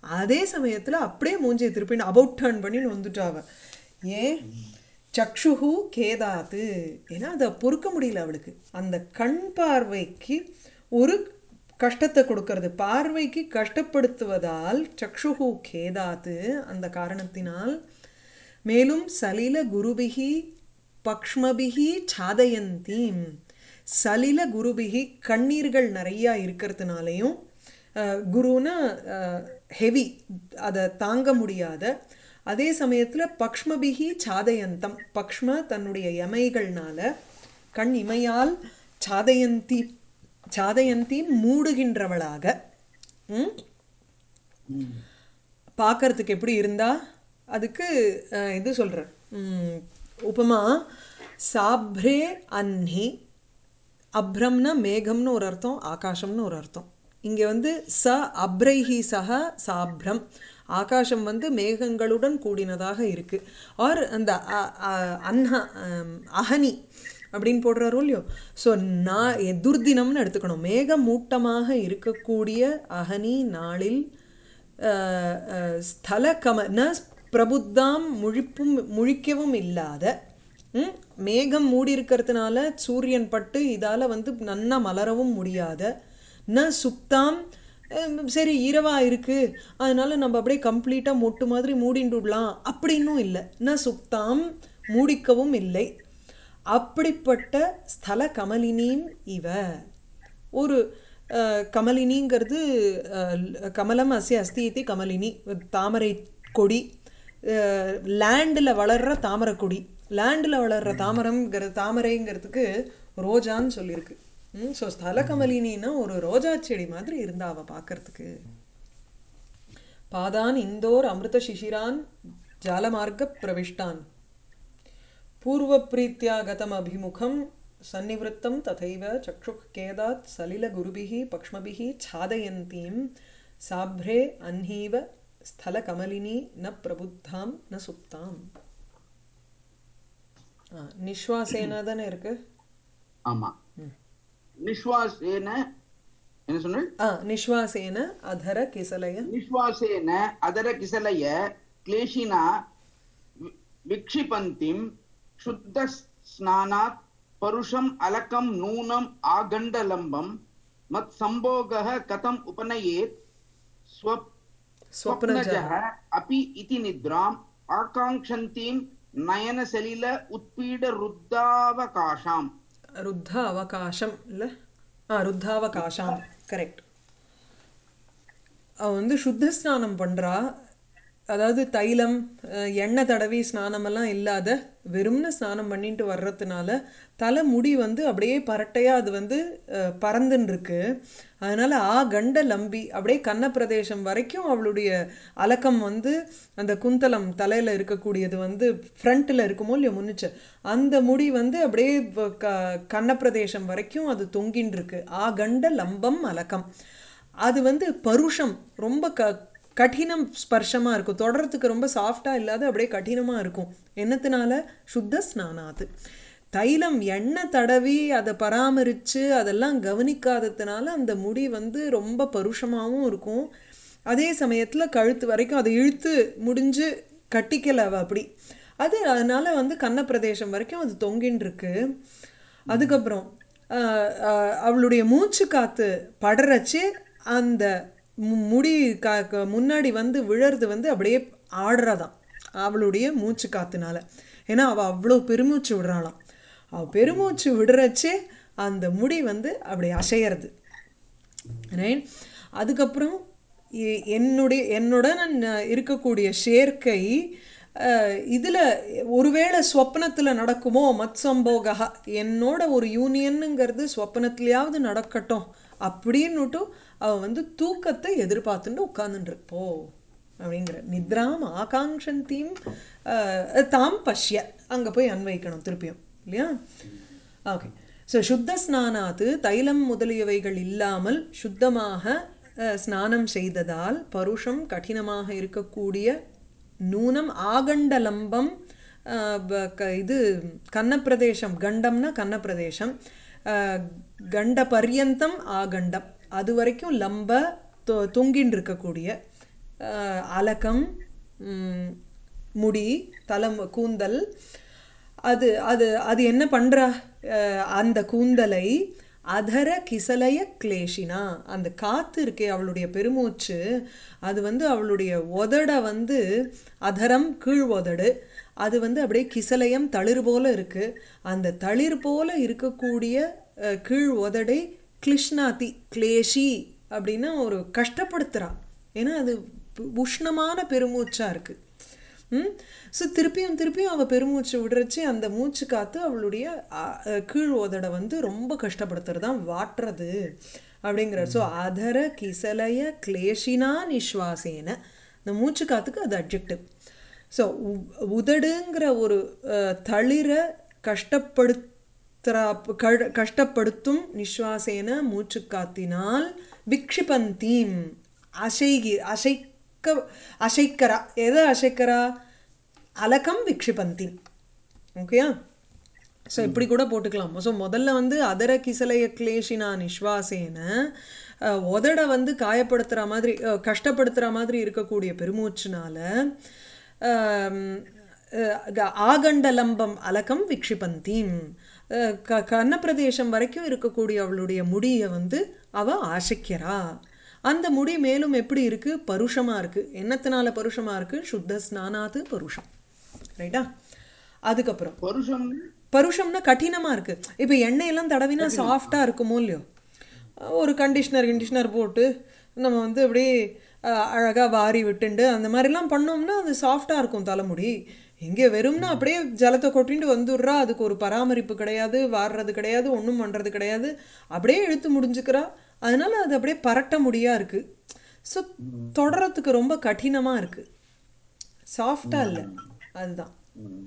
அதே சமயத்துல அப்படியே மூஞ்சியை திருப்பின்னு அபவுட் டர்ன் பண்ணின்னு வந்துட்டா அவ ஏன் சக்ஷுஹு கேதாத்து ஏன்னா அதை பொறுக்க முடியல அவளுக்கு அந்த கண் பார்வைக்கு ஒரு கஷ்டத்தை கொடுக்கறது பார்வைக்கு கஷ்டப்படுத்துவதால் சக்ஷுஹு கேதாத்து அந்த காரணத்தினால் மேலும் சலில குருபிகி பக்ஷ்மபிகி சாதயந்தீம் சலில குருபிகி கண்ணீர்கள் நிறையா இருக்கிறதுனாலையும் அஹ், குருன்னா ஹெவி அதை தாங்க முடியாத அதே சமயத்தில் பக்ஷ்மபிகி சாதயந்தம் பக்ஷ்ம தன்னுடைய எமைகள்னால கண் இமையால் சாதயந்தி சாதயந்தி மூடுகின்றவளாக ம் பார்க்கறதுக்கு எப்படி இருந்தா அதுக்கு அஹ், இது சொல்கிறேன் உபமா சாப்ரே அன்னி அப்ரம்னா மேகம்னு ஒரு அர்த்தம் ஆகாசம்னு ஒரு அர்த்தம் இங்கே வந்து ச அப்ரைஹி சக சாப்ரம் ஆகாசம் வந்து மேகங்களுடன் கூடினதாக இருக்கு ஆர் அந்த அ- அ- அன்ஹ அம், அஹனி அப்படின்னு போடுறாரோ இல்லையோ ஸோ நான் எ- துர்தினம்னு எடுத்துக்கணும் மேகமூட்டமாக இருக்கக்கூடிய அஹனி நாளில் அஹ், அஹ், ஸ்தல கம ந பிரபுத்தாம் முழிப்பும் முழிக்கவும் இல்லாத ம், மேகம் மூடி இருக்கிறதுனால சூரியன் பட்டு இதால வந்து நன்னா மலரவும் முடியாத ந சுப்தாம் ஹம், சரி இரவா இருக்கு அதனால நம்ம அப்படியே கம்ப்ளீட்டாக மொட்டு மாதிரி மூடிண்டு விடலாம் அப்படின்னும் இல்லை ந சுப்தாம் மூடிக்கவும் இல்லை அப்படிப்பட்ட ஸ்தல கமலினீம் இவ ஒரு அஹ், கமலினிங்கிறது அஹ், கமலம் அஸ்ய அஸ்தி இத்தி கமலினி தாமரை கொடி லேண்டில் வளர்ற தாமரை கொடி லேண்டில் வளர்ற தாமரம்ங்கிற தாமரைங்கிறதுக்கு ரோஜான்னு சொல்லியிருக்கு ம் ஸோ ஸ்தல கமலினின்னா ஒரு ரோஜா செடி மாதிரி இருந்தா அவ பார்க்கறதுக்கு பாதான் இந்தோர் அமிர்த சிசிரான் ஜாலமார்க்க பிரவிஷ்டான் पूर्वप्रीत्या गतमभिमुखं सन्निवृत्तं तथैव चक्षुः केदात् सलिलगुरुभिः पक्ष्मभिः छादयन्तीं साभ्रे अह्नीव स्थलकमलिनी न प्रबुद्धां न सुप्ताम् ஆ, நிஸ்வாசேனா தானே இருக்கு ஆமா நிஸ்வாசேன என்ன சொன்ன ஆ நிஸ்வாசேன அதர கிசலய நிஸ்வாசேன அதர கிசலய क्लेशिना वि- विक्षिपन्तीं शुद्ध स्नानात् परुषम् अलकं नूनम् आगण्डलम्बं मत्सम्भोगः कथम् उपनयेत् स्व स्वप्नजः अपि इति निद्राम् आकाङ्क्षन्तीं नयनसलिल उत्पीडरुद्धावकाशाम् ருத்த அவகாசம் இல்லை ஆ ருத்தாவகாசம் கரெக்ட் அவ வந்து சுத்த ஸ்நானம் பண்ணுறா அதாவது தைலம் அஹ், எண்ணெய் தடவி ஸ்நானமெல்லாம் இல்லாத வெறும்னு ஸ்நானம் பண்ணிட்டு வர்றதுனால தலை முடி வந்து அப்படியே பரட்டையாக அது வந்து அஹ், பறந்துன்னு இருக்கு அதனால ஆ கண்ட லம்பி அப்படியே கன்ன பிரதேசம் வரைக்கும் அவளுடைய அலக்கம் வந்து அந்த குந்தலம் தலையில் இருக்கக்கூடியது வந்து ஃப்ரண்ட்டில் இருக்குமோ இல்லையோ முன்னிச்சு அந்த முடி வந்து அப்படியே வ- க கன்னப்பிரதேசம் வரைக்கும் அது தொங்கின்னு இருக்கு ஆ கண்ட லம்பம் அலக்கம் அது வந்து பருஷம் ரொம்ப க கடினம் ஸ்பர்ஷமாக இருக்கும் தொடறதுக்கு ரொம்ப சாஃப்டாக இல்லாத அப்படியே கடினமாக இருக்கும் என்னத்தினால சுத்த ஸ்நானாது தைலம் எண்ணெய் தடவி அதை பராமரித்து அதெல்லாம் கவனிக்காததுனால அந்த முடி வந்து ரொம்ப பருஷமாகவும் இருக்கும் அதே சமயத்தில் கழுத்து வரைக்கும் அதை இழுத்து முடிஞ்சு கட்டிக்கல அவ அப்படி அது அதனால வந்து கன்ன பிரதேசம் வரைக்கும் அது தொங்கின்னு இருக்கு அதுக்கப்புறம் ஆஹ், ஆஹ், அவளுடைய மூச்சு காத்து படறச்சு அந்த மு- முடி கா க- முன்னாடி வந்து விழறது வந்து அப்படியே ஆடுறதாம் அவளுடைய மூச்சு காத்துனால ஏன்னா அவள் அவ்வளோ பெருமூச்சு விடுறாளாம் அவள் பெருமூச்சு விடுறச்சே அந்த முடி வந்து அப்படி அசையறது ரைட் அதுக்கப்புறம் எ- என்னுடைய என்னுடன் நான் இருக்கக்கூடிய சேர்க்கை இதில் ஒருவேளை ஸ்வப்னத்தில் நடக்குமோ மத்சம்போகா என்னோட ஒரு யூனியனுங்கிறது ஸ்வப்னத்துலையாவது நடக்கட்டும் அப்படின்னுட்டு அவள் வந்து தூக்கத்தை எதிர்பார்த்துட்டு உட்காந்துருப்போ அப்படிங்கிற நித்ராம் ஆகாங்ஷந்தீம் அஹ், தாம் பஷ்ய அங்கே போய் அன்வைக்கணும் திருப்பியும் இல்லையா ஓகே ஸோ சுத்த ஸ்நானாத்து தைலம் முதலியவைகள் இல்லாமல் சுத்தமாக அஹ், ஸ்நானம் செய்ததால் பருஷம் கடினமாக இருக்கக்கூடிய நூனம் ஆகண்டலம்பம் அஹ், ப- க- இது கன்னப்பிரதேசம் கண்டம்னா கன்னப்பிரதேசம் அஹ், கண்ட பர்யந்தம் ஆகண்டம் அது வரைக்கும் லம்ப தொ தொங்கின்னு இருக்கக்கூடிய அஹ், அலகம் ம், முடி தலம் கூந்தல் அது அது அது என்ன பண்றா அஹ், அந்த கூந்தலை அதர கிசலய கிளேஷினா அந்த காத்து இருக்கே அவளுடைய பெருமூச்சு அது வந்து அவளுடைய உதட வந்து அதரம் கீழ் உதடு அது வந்து அப்படியே கிசலயம் தளிர் போல இருக்கு அந்த தளிர் போல இருக்கக்கூடிய அஹ், கீழ் உதடை கிளிஷ்ணாதி கிளேஷி அப்படின்னா ஒரு கஷ்டப்படுத்துறா ஏன்னா அது பு- உஷ்ணமான பெருமூச்சா இருக்கு ம் ஸோ திருப்பியும் திருப்பியும் அவள் பெருமூச்சு விடுறச்சு அந்த மூச்சு காத்து அவளுடைய அ, அ, கீழ் உதட வந்து ரொம்ப கஷ்டப்படுத்துறது தான் வாட்டுறது அப்படிங்கிறார் ஸோ அதர கிசலய கிளேஷினா நிஸ்வாசேன இந்த மூச்சு காத்துக்கு அது அப்ஜெக்டிவ் ஸோ உதடுங்கிற ஒரு அஹ், தளிரை கஷ்டப்படுத்துறா கழ- கஷ்டப்படுத்தும் நிஸ்வாசேன மூச்சு காத்தினால் விக்ஷிபந்தீம் அசைகி அசைக்க அசைக்கரா எதை அசைக்கரா அலகம் விக்ஷிபந்தீம் ஓகேயா ஸோ இப்படி கூட போட்டுக்கலாம் ஸோ முதல்ல வந்து அதர கிசலைய கிளேஷினா நிஸ்வாசேன அஹ், உதட வந்து காயப்படுத்துகிற மாதிரி அஹ், கஷ்டப்படுத்துகிற மாதிரி இருக்கக்கூடிய பெருமூச்சுனால ஆம், அஹ், க- ஆகண்டலம்பம் அலகம் விக்ஷிபந்தீம் அஹ், க கர்ணப்பிரதேசம் வரைக்கும் இருக்கக்கூடிய அவளுடைய முடியை வந்து அவ ஆசைக்கிறா அந்த முடி மேலும் எப்படி இருக்கு பருஷமா இருக்கு என்னத்தினால பருஷமா இருக்கு சுத்த ஸ்நானாத்து பருஷம் ரைட்டா அதுக்கப்புறம் பருஷம் பருஷம்னா கடினமா இருக்கு இப்போ எண்ணெயெல்லாம் தடவினா சாஃப்டா இருக்குமோ இல்லையோ ஒரு கண்டிஷ்னர் கண்டிஷ்னர் போட்டு நம்ம வந்து அப்படியே அஹ், அழகா வாரி விட்டுண்டு அந்த மாதிரிலாம் பண்ணோம்னா அது சாஃப்டா இருக்கும் தலைமுடி இங்கே வெறும்னா அப்படியே ஜலத்தை கொட்டிட்டு வந்துடுறா அதுக்கு ஒரு பராமரிப்பு கிடையாது வாடுறது கிடையாது ஒன்றும் பண்ணுறது கிடையாது அப்படியே இழுத்து முடிஞ்சுக்கிறா அதனால அது அப்படியே பரட்ட முடியா இருக்கு ஸோ தொடரத்துக்கு ரொம்ப கடினமா இருக்கு சாஃப்டா இல்லை அதுதான் ம்.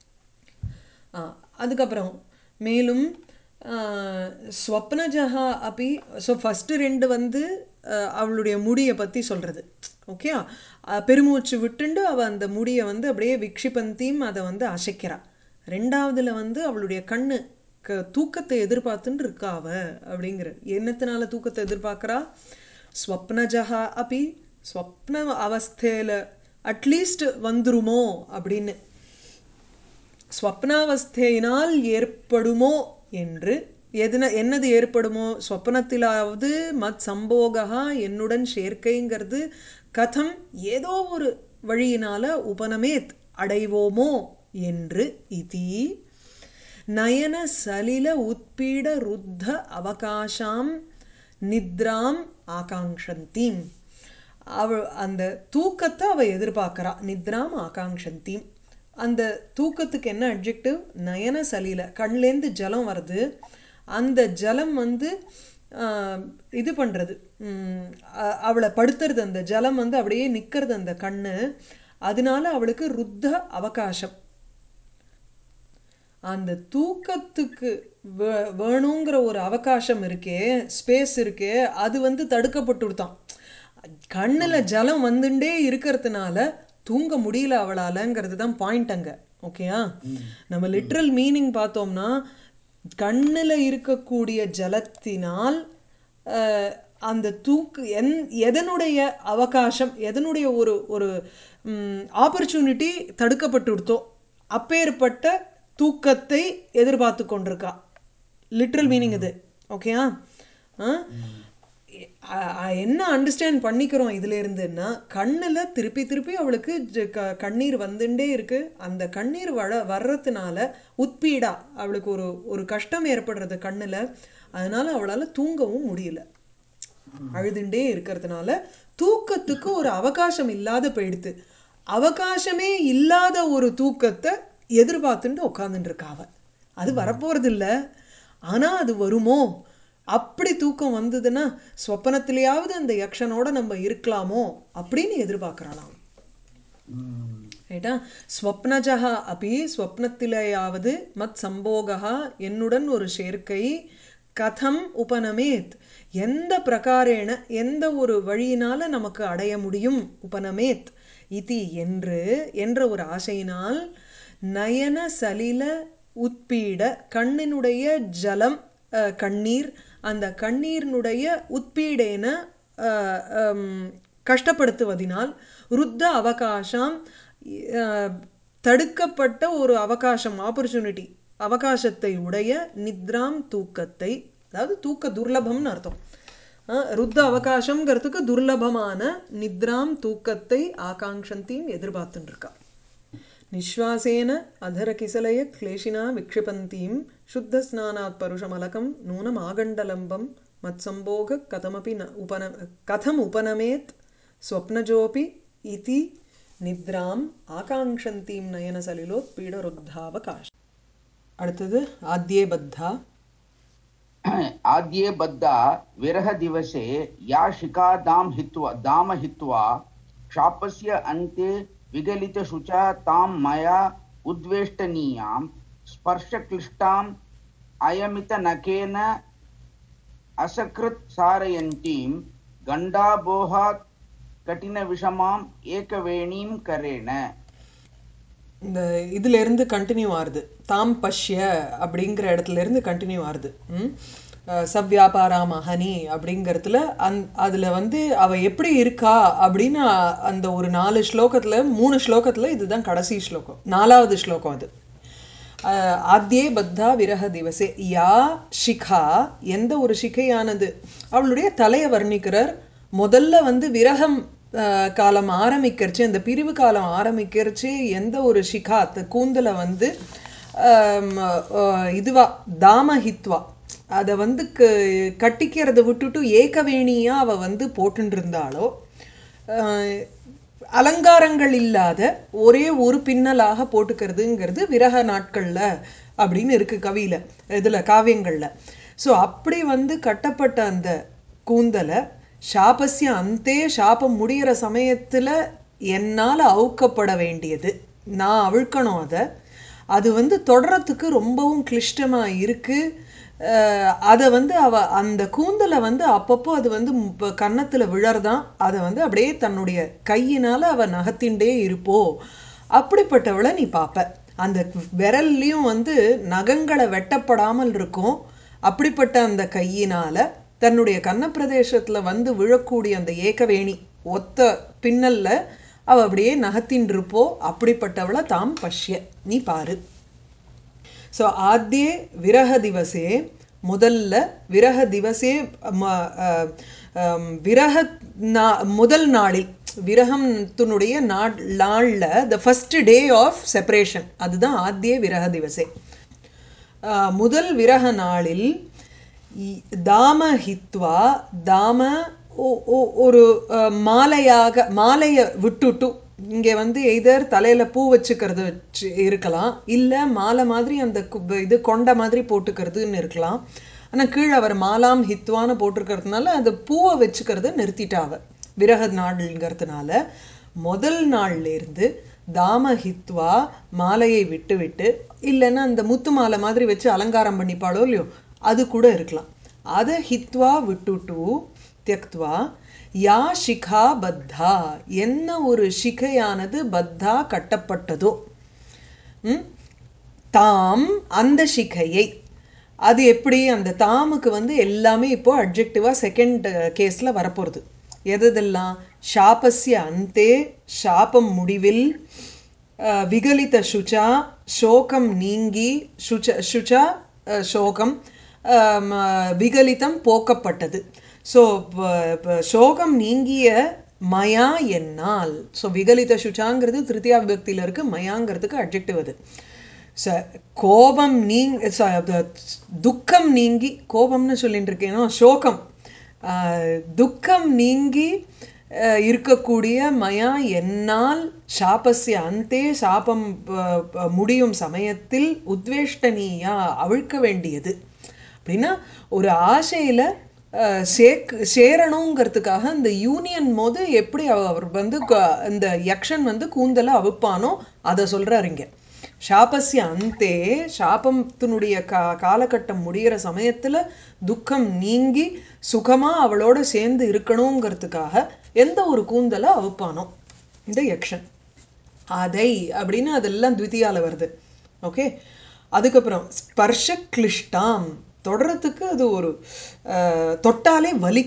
ஆ, அதுக்கப்புறம் மேலும் ஆ, ஸ்வப்னஜஹா அப்படி ஸோ ஃபஸ்ட்டு ரெண்டு வந்து ஆ, அவளுடைய முடியை பற்றி சொல்கிறது ஓகே பெருமூச்சு விட்டுண்டு அவள் அந்த முடியை வந்து அப்படியே விக்ஷிபந்தியும் அதை வந்து அசைக்கிறா ரெண்டாவதுல வந்து அவளுடைய கண்ணு க தூக்கத்தை எதிர்பார்த்துன்னு இருக்கா அவ அப்படிங்கிற என்னத்தினால தூக்கத்தை எதிர்பார்க்குறா ஸ்வப்னஜஹா அப்படி ஸ்வப்ன அவஸ்தையில் அட்லீஸ்ட் வந்துருமோ அப்படின்னு ஸ்வப்னாவஸ்தையினால் ஏற்படுமோ என்று எதுன என்னது ஏற்படுமோ ஸ்வப்னத்திலாவது மத் சம்போகா என்னுடன் சேர்க்கைங்கிறது கதம் ஏதோ ஒரு வழியினால உபனமேத் அடைவோமோ என்று இதி நயன சலில உத்பீட ருத்த அவகாசாம் நித்ராம் ஆகாங்ஷந்தீம் அவ அந்த தூக்கத்தை அவ எதிர்பார்க்கறா நித்ராம் ஆகாங்ஷந்தீம் அந்த தூக்கத்துக்கு என்ன அட்ஜெக்டிவ் நயன சலில கண்லேருந்து ஜலம் வருது அந்த ஜலம் வந்து ஆஹ், இது பண்ணுறது அவளை படுத்துறது அந்த ஜலம் வந்து அப்படியே நிற்கிறது அந்த கண்ணு அதனால அவளுக்கு ருத்த அவகாசம் அந்த தூக்கத்துக்கு வே- வேணுங்கிற ஒரு அவகாசம் இருக்கே ஸ்பேஸ் இருக்கே அது வந்து தடுக்கப்பட்டுடுதான் கண்ணுல ஜலம் வந்துட்டே இருக்கிறதுனால தூங்க முடியல அவளாலங்கிறது தான் பாயிண்ட் அங்க ஓகேயா நம்ம லிட்ரல் மீனிங் பார்த்தோம்னா கண்ணுல இருக்கக்கூடிய ஜலத்தினால் அஹ், அந்த தூக்கு என் எதனுடைய அவகாசம் எதனுடைய ஒரு ஒரு ஆப்பர்ச்சுனிட்டி தடுக்கப்பட்டுடுத்தோ அப்பேற்பட்ட தூக்கத்தை எதிர்பார்த்து கொண்டிருக்கா லிட்ரல் மீனிங் இது ஓகேயா என்ன அண்டர்ஸ்டாண்ட் பண்ணிக்கிறோம் இதுல இருந்துன்னா கண்ணுல திருப்பி திருப்பி அவளுக்கு ஜ- க- கண்ணீர் வந்துட்டே இருக்கு அந்த கண்ணீர் வர வர்றதுனால உத்பீடா அவளுக்கு ஒரு ஒரு கஷ்டம் ஏற்படுறது கண்ணுல அதனால அவளால தூங்கவும் முடியல அழுதுண்டே இருக்கிறதுனால தூக்கத்துக்கு ஒரு அவகாசம் இல்லாத போயிடுது அவகாசமே இல்லாத ஒரு தூக்கத்தை எதிர்பார்த்துட்டு உட்காந்துட்டு இருக்கா அவ அது வரப்போறது இல்ல ஆனா அது வருமோ அப்படி தூக்கம் வந்ததுன்னா ஸ்வப்பனத்திலேயாவது அந்த யக்ஷனோட நம்ம இருக்கலாமோ அப்படின்னு எதிர்பார்க்கறாளாம் ம். ரைட்டா ஸ்வப்னஜா அப்படி ஸ்வப்னத்திலேயாவது மத் சம்போகா என்னுடன் ஒரு சேர்க்கை கதம் உபனமேத் எந்த பிரகாரேன எந்த ஒரு வழியினால நமக்கு அடைய முடியும் உபனமேத் இதி என்று என்ற ஒரு ஆசையினால் நயன சலில உத்பீட கண்ணினுடைய ஜலம் அஹ், கண்ணீர் அந்த கண்ணீரினுடைய உத்பீடேன அஹ், ஹம், கஷ்டப்படுத்துவதினால் ருத்த அவகாசம் அஹ், தடுக்கப்பட்ட ஒரு அவகாசம் ஆப்பர்ச்சுனிட்டி அவகாசத்தை உடைய நித்ராம் தூக்கத்தை அதாவது தூக்க துர்லபம்னு அர்த்தம் அஹ், ருத்த அவகாசம்ங்கிறதுக்கு துர்லபமான நித்ராம் தூக்கத்தை ஆகாங்ஷந்தியும் எதிர்பார்த்துட்டு இருக்கா निःश्वासेन अधरकिसलय क्लेशिना विक्षिपन्तीं शुद्धस्नानात् परुषमलकं नूनमागण्डलम्बं मत्सम्भोग कथमपि न उपन कथम् उपनमेत् स्वप्नजोऽपि इति निद्राम् आकाङ्क्षन्तीं नयनसलिलोत्पीडरुद्धावकाश அடுத்தது ஆத்யே பத்தா आद्ये बद्धा विरह दिवसे या शिखा दाम हित्वा दाम हित्वा शापस्य अन्ते विगलितशुचा तां मया उद्वेष्टनीयां स्पर्शक्लिष्टाम् अयमितनखेन असकृत् सारयन्तीं गण्डाबोहात् कठिनविषमाम् एकवेणीं करेण இந்த இதுல இருந்து கண்டினியூ ஆகுது தாம் பஷ்ய அப்படிங்கிற இடத்துல இருந்து கண்டினியூ ஆகுது ம்? அஹ் சவ்யாபாரா மகனி அப்படிங்கிறதுல அந் அதுல வந்து அவ எப்படி இருக்கா அப்படின்னு அ- அந்த ஒரு நாலு ஸ்லோகத்துல மூணு ஸ்லோகத்துல இதுதான் கடைசி ஸ்லோகம் நாலாவது ஸ்லோகம் அது அஹ் ஆத்யே பத்தா விரக திவசே யா ஷிகா எந்த ஒரு சிகையானது அவளுடைய தலையை வர்ணிக்கிறார் முதல்ல வந்து விரகம் அஹ், காலம் ஆரம்பிக்கிறச்சு இந்த பிரிவு காலம் ஆரம்பிக்கிறச்சு எந்த ஒரு ஷிகா அந்த கூந்தலை வந்து ஆம், அஹ், இதுவா தாமஹித்வா அதை வந்து க- கட்டிக்கிறத விட்டுட்டு ஏகவேணியா அவ வந்து போட்டுட்டு இருந்தாளோ அஹ், அலங்காரங்கள் இல்லாத ஒரே ஒரு பின்னலாக போட்டுக்கிறதுங்கிறது விரக நாட்கள்ல அப்படின்னு இருக்கு கவியில இதுல காவியங்கள்ல ஸோ அப்படி வந்து கட்டப்பட்ட அந்த கூந்தலை சாபஸ்ய அந்தே சாபம் முடியிற சமயத்துல என்னால அவுக்கப்பட வேண்டியது நான் அவிழ்க்கணும் அதை அது வந்து தொடரத்துக்கு ரொம்பவும் கிளிஷ்டமா இருக்கு அதை வந்து அவ அந்த கூந்தலை வந்து அப்பப்போ அது வந்து ம் கன்னத்துல விழறதான் அதை வந்து அப்படியே தன்னுடைய கையினால அவ நகத்திண்டே இருப்போ அப்படிப்பட்டவளை நீ பார்ப்ப அந்த விரல்லையும் வந்து நகங்களை வெட்டப்படாமல் இருக்கும் அப்படிப்பட்ட அந்த கையினால தன்னுடைய கன்னப்பிரதேசத்துல வந்து விழக்கூடிய அந்த ஏகவேணி ஒத்த பின்னல்ல அவ அப்படியே நகத்தின்னு இருப்போ அப்படிப்பட்டவளை தாம் பஷ்ய நீ பாரு ஸோ ஆத்தியே விரக திவசே முதல்ல விரக திவசே ம- அஹ், அம், விரக நா முதல் நாளில் விரகத்தினுடைய நாள் நாளில் the first day of separation அதுதான் ஆத்தியே விரக திவசே ஆஹ், முதல் விரக நாளில் இ- தாம ஹித்வா தாம ஒ- ஒ- ஒரு அஹ், மாலையாக மாலையை விட்டுட்டு இங்கே வந்து எய்தர் தலையில் பூ வச்சுக்கிறது வச்சு இருக்கலாம் இல்லை மாலை மாதிரி அந்த கு- இது கொண்ட மாதிரி போட்டுக்கிறதுன்னு இருக்கலாம் ஆனால் கீழே அவர் மாலாம் ஹித்வான்னு போட்டிருக்கிறதுனால அந்த பூவை வச்சுக்கிறத நிறுத்திட்டாவ விரக நாள்ங்கிறதுனால முதல் நாள்ல இருந்து தாம ஹித்வா மாலையை விட்டு விட்டு இல்லைன்னா அந்த முத்து மாலை மாதிரி வச்சு அலங்காரம் பண்ணிப்பாளோ இல்லையோ அது கூட இருக்கலாம் அதை ஹித்வா விட்டுட்டு தியக்த்வா யா ஷிகா பத்தா என்ன ஒரு சிகையானது பத்தா கட்டப்பட்டதோ ம்? தாம் அந்த சிகையை அது எப்படி அந்த தாமுக்கு வந்து எல்லாமே இப்போ அட்ஜெக்டிவாக செகண்ட் கேஸில் வரப்போகிறது எதெல்லாம் ஷாபஸ்ய அந்தே ஷாபம் முடிவில் அஹ், விகலித சுச்சா சோகம் நீங்கி சுச்ச சுச்சா அஹ், சோகம் அஹ், ம- விகலிதம் போக்கப்பட்டது ஸோ சோகம் நீங்கிய மயா என்னால் ஸோ விகலித சுச்சாங்கிறது திருத்தியா விபக்தியில் இருக்கு மயாங்கிறதுக்கு அட்ஜெக்டிவ் அது ச கோபம் நீங் ச- த- துக்கம் நீங்கி கோபம்னு சொல்லிட்டு இருக்கேனோ சோகம் ஆஹ், துக்கம் நீங்கி ஆஹ், இருக்கக்கூடிய மயா என்னால் சாபஸ்ய அந்தே சாபம் ப- ப- முடியும் சமயத்தில் உத்வேஷ்டனீயா அவிழ்க்க வேண்டியது அப்படின்னா ஒரு ஆசையில அஹ், சேக் சேரணுங்கிறதுக்காக இந்த யூனியன் போது எப்படி அவ- அவர் வந்து க- இந்த யக்ஷன் வந்து கூந்தலை அவுப்பானோ அதை சொல்றாரு இங்க சாபஸ்ய அந்தே சாபத்தினுடைய கா காலகட்டம் முடியிற சமயத்துல துக்கம் நீங்கி சுகமா அவளோட சேர்ந்து இருக்கணுங்கிறதுக்காக எந்த ஒரு கூந்தலை அவுப்பானோ இந்த யக்ஷன் அதை அப்படின்னு அதெல்லாம் த்விதியால வருது ஓகே அதுக்கப்புறம் ஸ்பர்ஷ கிளிஷ்டாம் தொடரத்துக்கு அது ஒரு அஹ், தொட்டாலே வலிக்கும்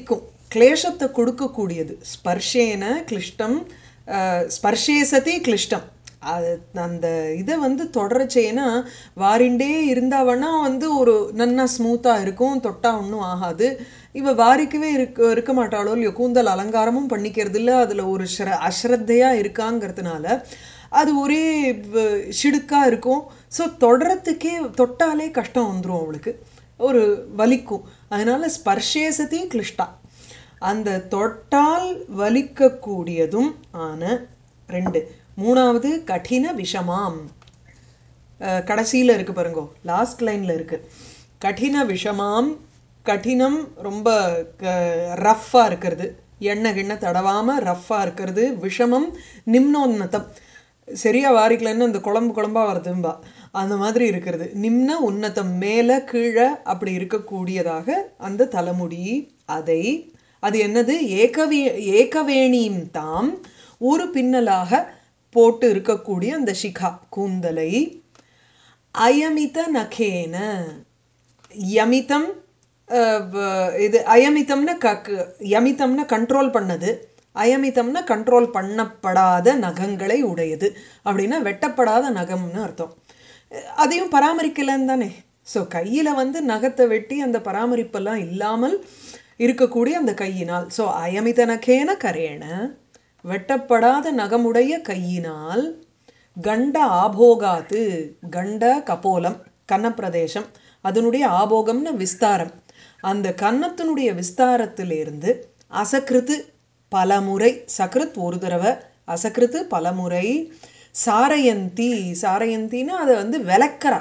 கிளேஷத்தை கொடுக்கக்கூடியது ஸ்பர்ஷேன கிளிஷ்டம் அஹ், ஸ்பர்ஷே சதி கிளிஷ்டம் அது அந்த இதை வந்து தொடரச்சேனா வாரிண்டே இருந்தாவனா வந்து ஒரு நன்னா ஸ்மூத்தாக இருக்கும் தொட்டா ஒன்றும் ஆகாது இவ வாரிக்கவே இருக்க இருக்க மாட்டாளோ இல்லையோ கூந்தல் அலங்காரமும் பண்ணிக்கிறது இல்லை அதில் ஒரு ஸ்ர அஸ்ரத்தையாக இருக்காங்கிறதுனால அது ஒரே வ- சிடுக்கா இருக்கும் ஸோ தொடரத்துக்கே தொட்டாலே கஷ்டம் வந்துடும் அவளுக்கு ஒரு வலிக்கும் அதனால ஸ்பர்ஷேசதி கிளிஷ்டா அந்த தொட்டால் வலிக்கக்கூடியதும் ஆன ரெண்டு மூணாவது கடின விஷமாம் அஹ், கடைசியில இருக்கு பாருங்கோ லாஸ்ட் லைன்ல இருக்கு கடின விஷமாம் கடினம் ரொம்ப ரஃப்பா இருக்கிறது எண்ணெய் கிண்ண தடவாம ரஃப்பா இருக்கிறது விஷமம் நிம்னோன்னதம் சரியா வாரிக்கலன்னு அந்த குழம்பு குழம்பா வருதும்பா அந்த மாதிரி இருக்கிறது நிம்ன உன்னதம் மேல கீழே அப்படி இருக்கக்கூடியதாக அந்த தலைமுடி அதை அது என்னது ஏகவே ஏகவேணியும் தாம் ஒரு பின்னலாக போட்டு இருக்கக்கூடிய அந்த சிகா கூந்தலை அயமித நகேன யமிதம் அஹ், வ- இது அயமிதம்னா க யமிதம்னா கண்ட்ரோல் பண்ணது அயமிதம்னா கண்ட்ரோல் பண்ணப்படாத நகங்களை உடையது அப்படின்னா வெட்டப்படாத நகம்னு அர்த்தம் அஹ், அதையும் பராமரிக்கலன்னு தானே ஸோ கையில் வந்து நகத்தை வெட்டி அந்த பராமரிப்பெல்லாம் இல்லாமல் இருக்கக்கூடிய அந்த கையினால் ஸோ அயமித நகேன கரேன வெட்டப்படாத நகமுடைய கையினால் கண்ட ஆபோகாத்து கண்ட கபோலம் கன்னப்பிரதேசம் அதனுடைய ஆபோகம்னு விஸ்தாரம் அந்த கன்னத்தினுடைய விஸ்தாரத்திலிருந்து அசக்கிருத்து பலமுறை சக்ருத் ஒரு தடவை அசக்கிருத்து பலமுறை சாரயந்தி சாரயந்தின்னா அதை வந்து விளக்கறா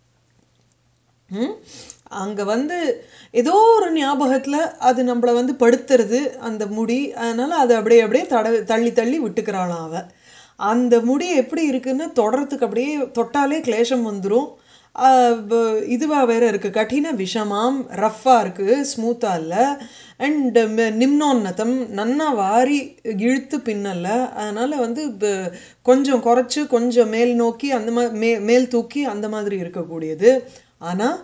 ம் அங்கே வந்து ஏதோ ஒரு ஞாபகத்தில் அது நம்மளை வந்து படுத்துறது அந்த முடி அதனால் அதை அப்படியே அப்படியே தட தள்ளி தள்ளி விட்டுக்கிறாளாம் அவ அந்த முடி எப்படி இருக்குன்னா தொடறதுக்கு அப்படியே தொட்டாலே கிளேஷம் வந்துடும் இதுவாக வேற இருக்குது கடின விஷமாம் ரஃப்பாக இருக்குது ஸ்மூத்தாக இல்லை அண்ட் நிம்னோன்னதம் நன்னா வாரி இழுத்து பின்னல்ல அதனால் வந்து ப- கொஞ்சம் குறைச்சி கொஞ்சம் மேல் நோக்கி அந்த மா மே மேல் தூக்கி அந்த மாதிரி இருக்கக்கூடியது ஆனால்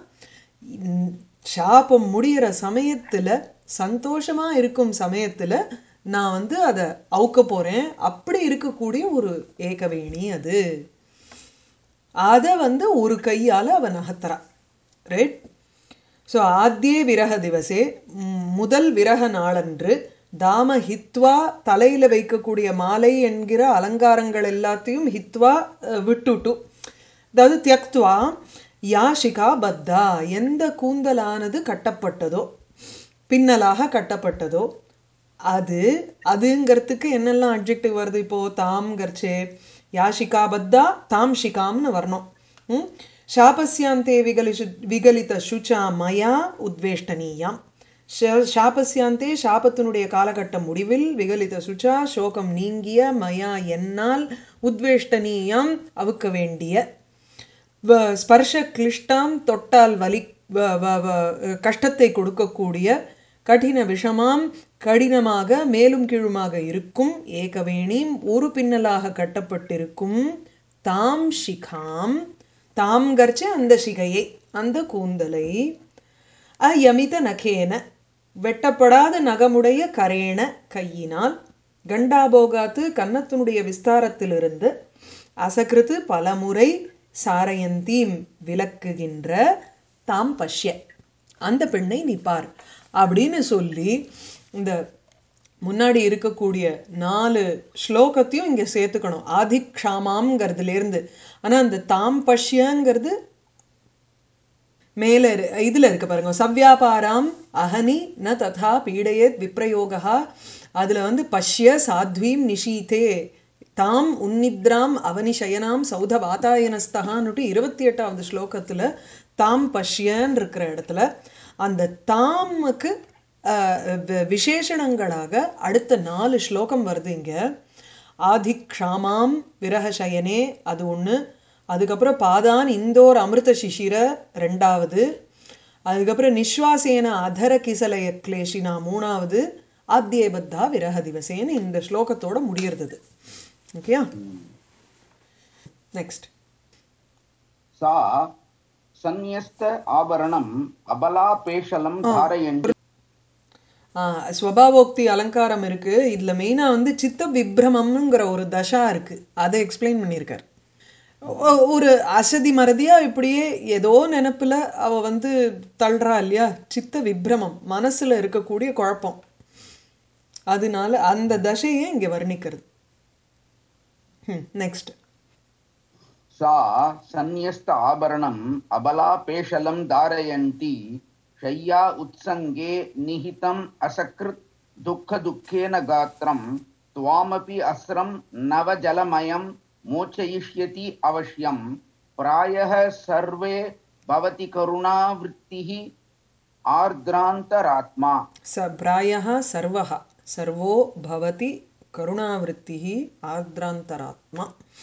சாபம் முடியிற சமயத்தில் சந்தோஷமாக இருக்கும் சமயத்தில் நான் வந்து அதை அவுக்க போகிறேன் அப்படி இருக்கக்கூடிய ஒரு ஏகவேணி அது அதை வந்து ஒரு கையால் அவன் நகர்த்துறா ரைட் ஸோ ஆத்தியே விரக திவசே ம், முதல் விரக நாளன்று தாம ஹித்வா தலையில் வைக்கக்கூடிய மாலை என்கிற அலங்காரங்கள் எல்லாத்தையும் ஹித்வா அஹ், விட்டுட்டு அதாவது தியக்துவா யாஷிகா பத்தா எந்த கூந்தலானது கட்டப்பட்டதோ பின்னலாக கட்டப்பட்டதோ அது அதுங்கிறதுக்கு என்னெல்லாம் அட்ஜெக்டிவ் வருது இப்போ தாம்ங்கிறச்சே யாஷிகா பத்தா தாம் ஷிகாம்னு வரணும் ம்? சாபஸ்யாந்தே விகலிஷு விகலித சுச்சா மயா உத்வேஷ்டனீயாம் ஷ- சாபஸ்யாந்தே சாபத்தினுடைய காலகட்ட முடிவில் விகலித சுச்சா சோகம் நீங்கிய மயா என்னால் உத்வேஷ்டனீயாம் அவுக்க வேண்டிய வ- ஸ்பர்ஷ கிளிஷ்டாம் தொட்டால் வலி வ- வ- வ- கஷ்டத்தை கொடுக்கக்கூடிய கடின விஷமாம் கடினமாக மேலும் கீழுமாக இருக்கும் ஏகவேணீம் ஒரு பின்னலாக கட்டப்பட்டிருக்கும் தாம் சிகாம் தாம் கர்ச்ச அந்த சிகையை அந்த கூந்தலை அயமித நகேன வெட்டப்படாத நகமுடைய கரேண கையினால் கண்டாபோகாத்து கன்னத்தினுடைய விஸ்தாரத்திலிருந்து அசகிருத்து பலமுறை சாரயந்தீம் விளக்குகின்ற தாம் பஷ்ய அந்த பெண்ணை நீ பார் அப்படின்னு சொல்லி இந்த முன்னாடி இருக்கக்கூடிய நாலு ஸ்லோகத்தையும் இங்கே சேர்த்துக்கணும் ஆதிக்ஷாமாங்கிறதுலேருந்து ஆனால் அந்த தாம் பஷ்யங்கிறது மேலே இரு- இதுல இருக்கு பாருங்க சவ்யாபாராம் அஹனி ந ததா பீடயேத் விப்ரயோகா அதுல வந்து பஷ்ய சாத்வீம் நிஷீதே தாம் உன்னித்ராம் அவனிஷயனாம் சௌத வாதாயனஸ்தகான்னுட்டு இருபத்தி எட்டாவது ஸ்லோகத்துல தாம் பஷ்யன்னு இருக்கிற இடத்துல அந்த தாமுக்கு அஹ், வி- விசேஷணங்களாக அடுத்த நாலு ஸ்லோகம் வருது இங்க ஆதிக்ஷாமாம் விரகசயனே அது ஒன்று அதுக்கப்புறம் பாதான் இந்தோர் அமிர்த சிசிர ரெண்டாவது அதுக்கப்புறம் நிஸ்வாசேன அதர கிசலய கிளேஷினா மூணாவது ஆத்தியேபத்தா விரக திவசேன்னு இந்த ஸ்லோகத்தோட முடியறது ஓகேயா நெக்ஸ்ட் सा सन्न्यस्त आभरणम् अबलापेशलं धारयन्ति ஆ, ஸ்வபாவோக்தி அலங்காரம் இருக்கு இதுல மெயினா வந்து சித்த விப்ரமம்ங்கிற ஒரு தசா இருக்கு அதை எக்ஸ்பிளைன் பண்ணியிருக்கார் ஒ- ஒரு அசதி மறதியா இப்படியே ஏதோ நினைப்புல அவ வந்து தள்ளுறா இல்லையா சித்த விப்ரமம் மனசுல இருக்கக்கூடிய குழப்பம் அதனால அந்த தசையை இங்க வர்ணிக்கிறது நெக்ஸ்ட் सा सन्न्यस्त आभरणम् अबलापेशलं धारयन्ती शय्या उत्सङ्गे निहितम् असकृत् दुःखदुःखेन गात्रं त्वामपि अस्रं नवजलमयं मोचयिष्यति अवश्यं प्रायः सर्वे भवति करुणावृत्तिः आर्द्रान्तरात्मा स प्रायः सर्वः सर्वो भवति करुणावृत्तिः आर्द्रान्तरात्मा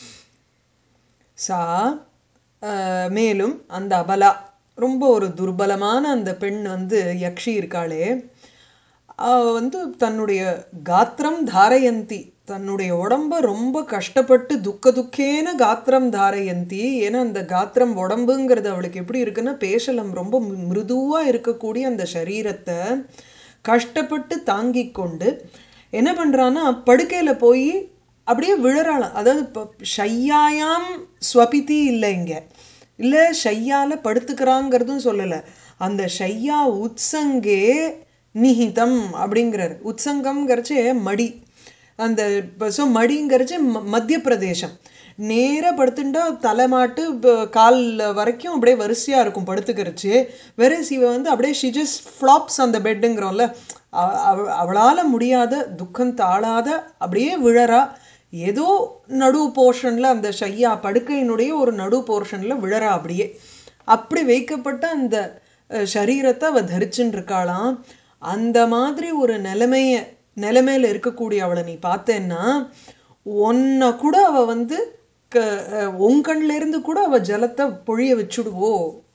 சா அஹ், மேலும் அந்த அபலா ரொம்ப ஒரு துர்பலமான அந்த பெண் வந்து யக்ஷி இருக்காளே அவ வந்து தன்னுடைய காத்திரம் தாரயந்தி தன்னுடைய உடம்ப ரொம்ப கஷ்டப்பட்டு துக்க துக்கேன காத்திரம் தாரயந்தி ஏன்னா அந்த காத்திரம் உடம்புங்கிறது அவளுக்கு எப்படி இருக்குன்னா பேசலம் ரொம்ப மி- மிருதுவா இருக்கக்கூடிய அந்த சரீரத்தை கஷ்டப்பட்டு தாங்கிக் கொண்டு என்ன பண்றான்னா படுக்கையில போய் அப்படியே விழறாளாம் அதாவது இப்போ ஷையாயாம் ஸ்வபிதி இல்லை இங்க இல்லை ஷையால படுத்துக்கிறாங்கிறதும் சொல்லலை அந்த ஷையா உத்சங்கே நிஹிதம் அப்படிங்கிறார் உத்சங்கம்ங்கிறச்சே மடி அந்த இப்போ ஸோ மடிங்கிறச்சு ம மத்திய பிரதேசம் நேராக படுத்துட்டா தலைமாட்டு ப- கால் வரைக்கும் அப்படியே வரிசையாக இருக்கும் படுத்துக்கிறச்சு வெறும் இவ வந்து அப்படியே ஷி ஜஸ்ட் ஃப்ளாப்ஸ் அந்த பெட்டுங்கிறோம்ல அவளால் முடியாத துக்கம் தாழாத அப்படியே விழறா ஏதோ நடு போர்ஷனில் அந்த ஷையா படுக்கையினுடைய ஒரு நடு போர்ஷனில் விழறா அப்படியே அப்படி வைக்கப்பட்ட அந்த அஹ், சரீரத்தை அவ தரிச்சுன்னு இருக்காளாம் அந்த மாதிரி ஒரு நிலைமைய நிலைமையில இருக்கக்கூடிய அவளை நீ பார்த்தேன்னா உன்னை கூட அவ வந்து க அஹ், உன் கண்ணுல இருந்து கூட அவ ஜலத்தை பொழிய வச்சுடுவோ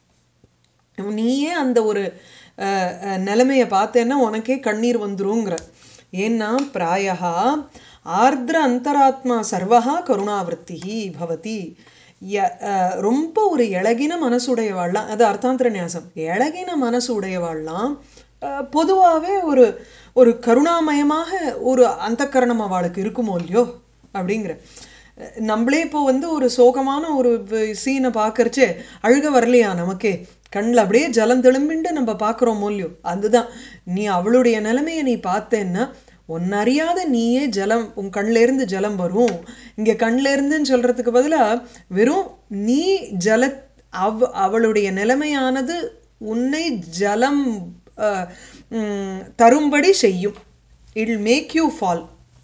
நீயே அந்த ஒரு அஹ், அஹ், நிலைமைய பார்த்தேன்னா உனக்கே கண்ணீர் வந்துருங்கிற ஏன்னா பிராயகா ஆர்திர அந்தராத்மா சர்வகா கருணாவிருத்தி பவதி ய- அஹ், ரொம்ப ஒரு இழகின மனசுடையவாள்லாம் அது அர்த்தாந்திர நியாசம் இழகின மனசு உடையவாள்லாம் பொதுவாகவே ஒரு ஒரு கருணாமயமாக ஒரு அந்தக்கரணம் அவளுக்கு இருக்குமோ இல்லையோ அப்படிங்கிற அஹ் நம்மளே இப்போ வந்து ஒரு சோகமான ஒரு சீனை பார்க்கறச்சே அழுக வரலையா நமக்கே கண்ணில் அப்படியே ஜலம் தெளும்பிண்டு நம்ம பார்க்குறோமோ இல்லையோ அதுதான் நீ அவளுடைய நிலைமையை நீ பார்த்தேன்னா ஒன்னறியாத நீயே ஜலம் உன் கண்ணுல இருந்து ஜலம் வரும் இங்கே கண்ணுல இருந்துன்னு சொல்கிறதுக்கு பதிலாக வெறும் நீ ஜல அவ் அவளுடைய நிலைமையானது உன்னை ஜலம் அஹ், ம், தரும்படி செய்யும் இட் மேக் யூ ஃபால்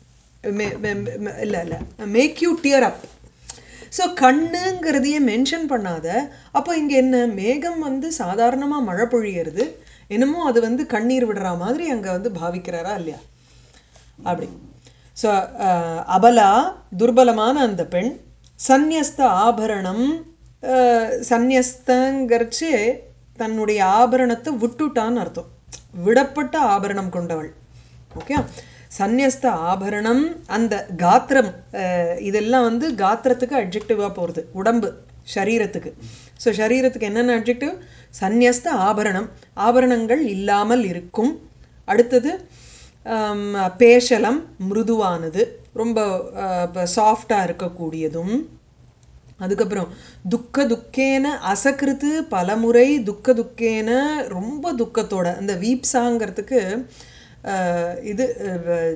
இல்லை இல்லை make you tear up so கண்ணுங்கிறதையே மென்ஷன் பண்ணாத அப்போ இங்கே என்ன மேகம் வந்து சாதாரணமாக மழை பொழியறது என்னமோ அது வந்து கண்ணீர் விடுற மாதிரி அங்கே வந்து பாவிக்கிறாரா இல்லையா அப்படி ஸோ அபலா துர்பலமான அந்த பெண் சந்நியஸ்த ஆபரணம் அஹ், சந்நியஸ்தங்கிறச்சு தன்னுடைய ஆபரணத்தை விட்டுட்டான்னு அர்த்தம் விடப்பட்ட ஆபரணம் கொண்டவள் ஓகே சந்நியஸ்த ஆபரணம் அந்த காத்திரம் அஹ், இதெல்லாம் வந்து காத்திரத்துக்கு அட்ஜெக்டிவாக போகிறது உடம்பு சரீரத்துக்கு ஸோ சரீரத்துக்கு என்னென்ன அட்ஜெக்டிவ் சந்நியஸ்த ஆபரணம் ஆபரணங்கள் இல்லாமல் இருக்கும் அடுத்தது ஆம், பேஷலம் மிருதுவானது ரொம்ப சாஃப்டாக இருக்கக்கூடியதும் அதுக்கப்புறம் துக்க துக்கேன அசக்கிருத்து பலமுறை துக்க துக்கேன ரொம்ப துக்கத்தோட அந்த வீப்ஸாங்கிறதுக்கு அஹ், இது அஹ்,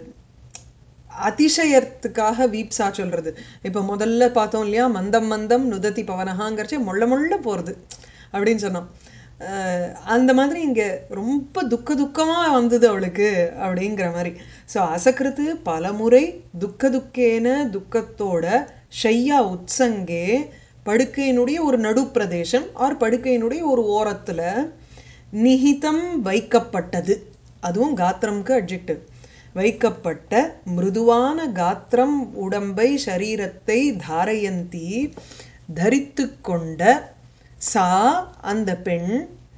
அதிசயத்துக்காக வீப்ஸா சொல்றது இப்போ முதல்ல பார்த்தோம் இல்லையா மந்தம் மந்தம் நுதத்தி பவனகாங்கிறச்சே மொள்ள மொள்ள போகிறது அப்படின்னு சொன்னோம் அஹ், அந்த மாதிரி இங்கே ரொம்ப துக்க துக்கமாக வந்தது அவளுக்கு அப்படிங்கிற மாதிரி ஸோ அசக்கிருத்து பலமுறை துக்க துக்கேன துக்கத்தோட ஷையா உத்சங்கே படுக்கையினுடைய ஒரு நடுப்பிரதேசம் ஆர் படுக்கையினுடைய ஒரு ஓரத்தில் நிஹிதம் வைக்கப்பட்டது அதுவும் காத்திரம்க்கு அட்ஜெக்டிவ் வைக்கப்பட்ட மிருதுவான காத்திரம் உடம்பை சரீரத்தை தாரயந்தி தரித்து கொண்ட சா அந்த பெண்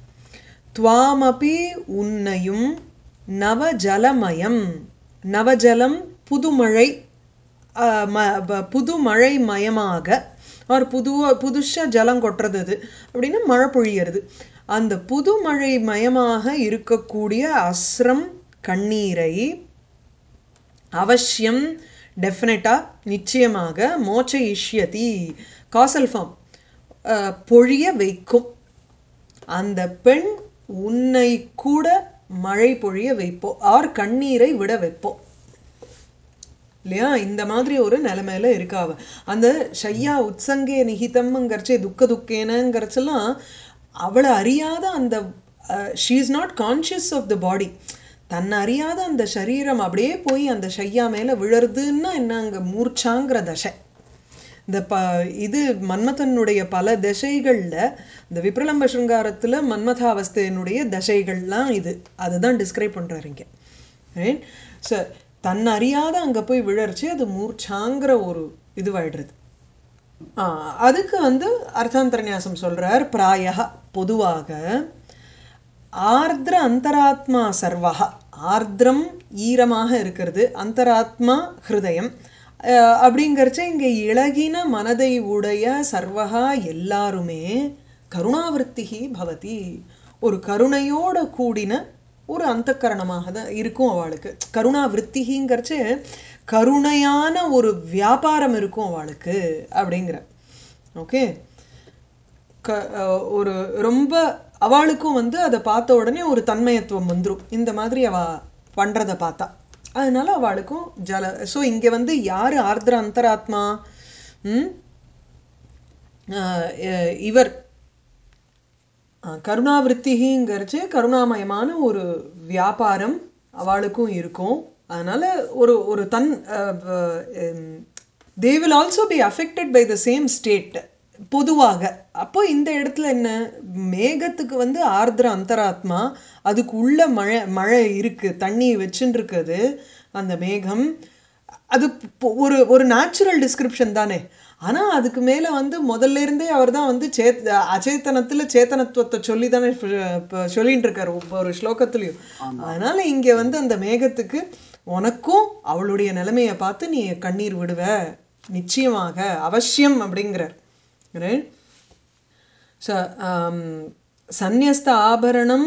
துவாமபி உன்னையும் நவஜலமயம் நவஜலம் புதுமழை ஆஹ், ம- ப- புது மழை மயமாக ஒரு புது புதுசாக ஜலம் கொட்டுறது அது அப்படின்னா மழை பொழியறது அந்த புது மழை மயமாக இருக்கக்கூடிய அஸ்ரம் கண்ணீரை அவசியம் டெஃபினட்டாக நிச்சயமாக மோச்ச இஷ்யதி காசல் ஃபார்ம் பொழிய வைக்கும் அந்த பெண் உன்னை கூட மழை பொழிய வைப்போ ஆர் கண்ணீரை விட வைப்போம் இல்லையா இந்த மாதிரி ஒரு நிலைமையில இருக்காவ அந்த ஷையா உத்சங்கே நிகிதம்ங்கிறச்சே துக்க துக்கேனங்கிறச்செல்லாம் அவளை அறியாத அந்த she is not conscious of the body தன்னை அறியாத அந்த சரீரம் அப்படியே போய் அந்த ஷையா மேலே விழருதுன்னா என்ன அங்கே மூர்ச்சாங்கிற தசை இந்த ப இது மன்மதனுடைய பல தசைகளில் இந்த விப்ரலம்ப சிருங்காரத்தில் மன்மதாவஸ்தையினுடைய தசைகள்லாம் இது அதை தான் டிஸ்கிரைப் பண்ணுறாரு இங்கே ரைட் ஸோ தன்னை அறியாத அங்கே போய் விழர்ச்சி அது மூர்ச்சாங்கிற ஒரு இதுவாயிடுறது ஆ, அதுக்கு வந்து அர்த்தாந்தரநியாசம் சொல்றார் பிராய பொதுவாக ஆர்திர அந்தராத்மா சர்வஹா ஆர்திரம் ஈரமாக இருக்கிறது அந்தராத்மா ஹிருதயம் அஹ், அப்படிங்கறச்ச இங்க இளகின மனதை உடைய சர்வஹா எல்லாருமே கருணாவிருத்திகி பவதி ஒரு கருணையோட கூடின ஒரு அந்தக்கரணமாக தான் இருக்கும் அவளுக்கு கருணா விற்த்திகிங்கிறச்சு கருணையான ஒரு வியாபாரம் இருக்கும் அவளுக்கு அப்படிங்கிற ஓகே க அஹ் ஒரு ரொம்ப அவளுக்கும் வந்து அதை பார்த்த உடனே ஒரு தன்மயத்துவம் வந்துடும் இந்த மாதிரி அவ பண்றதை பார்த்தா அதனால அவளுக்கும் ஜல ஸோ இங்கே வந்து யார் ஆர்திர அந்தராத்மா ம் அஹ் அஹ் இவர் அஹ் கருணாவிருத்திங்கிறச்சு கருணாமயமான ஒரு வியாபாரம் அவளுக்கும் இருக்கும் அதனால ஒரு ஒரு தன் they will also be affected by the same state பொதுவாக அப்போ இந்த இடத்துல என்ன மேகத்துக்கு வந்து ஆர்திர அந்தராத்மா அதுக்கு உள்ள மழை மழை இருக்கு தண்ணி வச்சுன்னு இருக்குது அந்த மேகம் அது பொ- ஒரு ஒரு நேச்சுரல் டிஸ்கிரிப்ஷன் தானே ஆனா அதுக்கு மேல வந்து முதல்ல இருந்தே அவர் தான் வந்து சேத் அச்சேத்தனத்துல சேத்தனத்துவத்தை சொல்லி தானே இப்ப சொல்லிட்டு இருக்காரு ஒவ்வொரு ஸ்லோகத்துலயும் அதனால இங்க வந்து அந்த மேகத்துக்கு உனக்கும் அவளுடைய நிலைமையை பார்த்து நீ கண்ணீர் விடுவ நிச்சயமாக அவசியம் அப்படிங்கிறார் Right? So, um, சந்நியஸ்த ஆபரணம்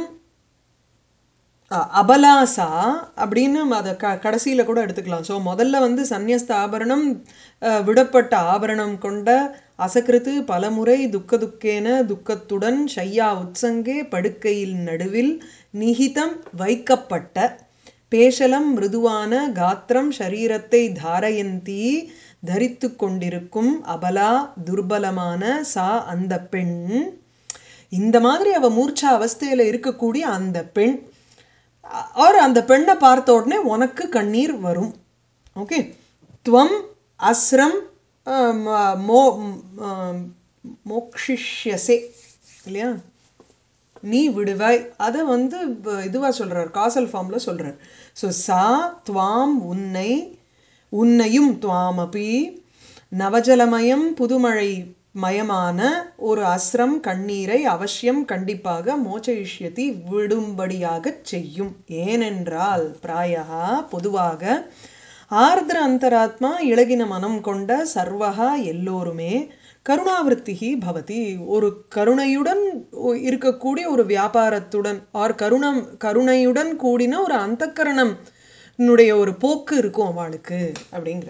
அ- அபலாசா அப்படின்னு அதை க கடைசியில் கூட எடுத்துக்கலாம் ஸோ முதல்ல வந்து சந்நியஸ்த ஆபரணம் அ, விடப்பட்ட ஆபரணம் கொண்ட அசகிருத்து பலமுறை துக்க துக்கேன துக்கத்துடன் ஷையா உத்சங்கே படுக்கையில் நடுவில் நிகிதம் வைக்கப்பட்ட பேஷலம் மிருதுவான காத்திரம் ஷரீரத்தை தாரயந்தி தரித்து கொண்டிருக்கும் அபலா துர்பலமான சா அந்த பெண் இந்த மாதிரி அவ மூர்ச்சா அவஸ்தையில இருக்கக்கூடிய அந்த பெண் ஆர் அந்த பெண்ணை பார்த்த உடனே உனக்கு கண்ணீர் வரும் ஓகே துவம் அஸ்ரம் அஹ், ம- மோ ம், அஹ், மோக்ஷிஷ்யசே இல்லையா நீ விடுவாய் அதை வந்து ப- இதுவா சொல்றார் காசல் ஃபார்ம்ல சொல்றார் ஸோ சா துவாம் உன்னை உன்னையும் துவாமபி நவஜலமயம் புதுமழை மயமான ஒரு அஸ்ரம் கண்ணீரை அவசியம் கண்டிப்பாக மோச்சயிஷ்யதி விடும்படியாகச் செய்யும் ஏனென்றால் பிராயகா பொதுவாக ஆர்திர அந்தராத்மா இளகின மனம் கொண்ட சர்வகா எல்லோருமே கருணாவிருத்திகி பவதி ஒரு கருணையுடன் ஒ- இருக்கக்கூடிய ஒரு வியாபாரத்துடன் ஆர் கருணம் கருணையுடன் கூடின ஒரு அந்தக்கரணம் னுடைய ஒரு போக்கு இருக்கும் அவளுக்கு அப்படிங்கிற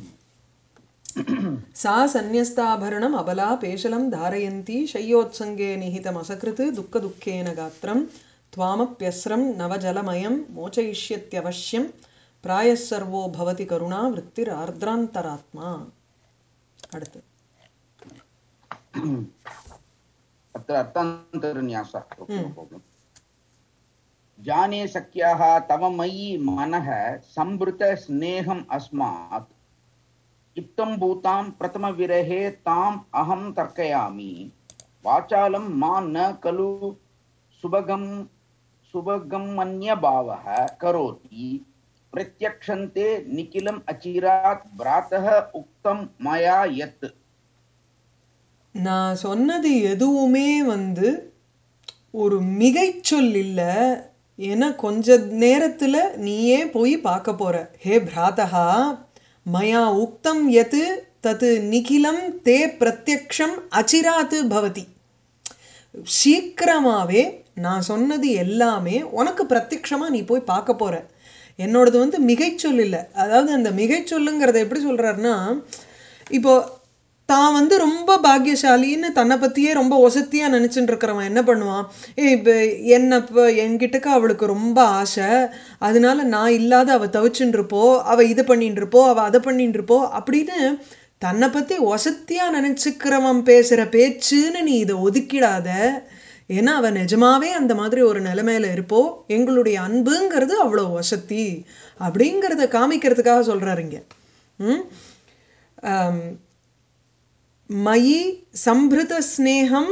சா சந்நியஸ்தாபரணம் அபலா பேஷலம் தாரயந்தி ஷையோத்சங்கே நிஹிதம் அசகிருத் துக்க துக்கேன காத்திரம் துவாமப்பியஸ்ரம் நவஜலமயம் மோச்சயிஷ்யத்யவசியம் பிராயசர்வோ பவதி கருணா விற்த்திர் ஆர்திராந்தராத்மா அடுத்து अत्र अर्थान्तरन्यासः जाने सख्याः तव मयि मनः संवृतस्नेहम् अस्मात् इत्थं भूतां प्रथमविरहे ताम् अहं तर्कयामि वाचालं मा न खलु सुभगं सुभगमन्यभावः करोति प्रत्यक्षन्ते निखिलम् अचिरात् भ्रातः उक्तं मया यत् நான் சொன்னது எதுவுமே வந்து ஒரு மிகைச்சொல் இல்லை ஏன்னா கொஞ்ச நேரத்துல நீயே போய் பார்க்க போற ஹே பிராதகா மயா உக்தம் எது தது நிகிலம் தே பிரத்யக்ஷம் அச்சிராத்து பவதி சீக்கிரமாவே நான் சொன்னது எல்லாமே உனக்கு பிரத்யக்ஷமா நீ போய் பார்க்க போற என்னோடது வந்து மிகைச்சொல் இல்லை அதாவது அந்த மிகைச்சொல்லுங்கிறத எப்படி சொல்கிறாருன்னா இப்போ தான் வந்து ரொம்ப பாக்கியசாலின்னு தன்னை பற்றியே ரொம்ப ஒசத்தியாக நினச்சிட்டு இருக்கிறவன் என்ன பண்ணுவான் ஏ இப்போ என்ன இப்போ என்கிட்டக்க அவளுக்கு ரொம்ப ஆசை அதனால நான் இல்லாத அவள் தவிச்சுட்டு இருப்போ அவள் இது பண்ணிட்டு இருப்போ அவள் அதை பண்ணிட்டு இருப்போ அப்படின்னு தன்னை பற்றி ஒசத்தியாக நினச்சிக்கிறவன் பேசுகிற பேச்சுன்னு நீ இதை ஒதுக்கிடாத ஏன்னா அவன் நிஜமாவே அந்த மாதிரி ஒரு நிலைமையில இருப்போ எங்களுடைய அன்புங்கிறது அவ்வளோ வசத்தி அப்படிங்கிறத காமிக்கிறதுக்காக சொல்கிறாரு இங்க ம் ஆம், மயி சம்பிருத ஸ்நேகம்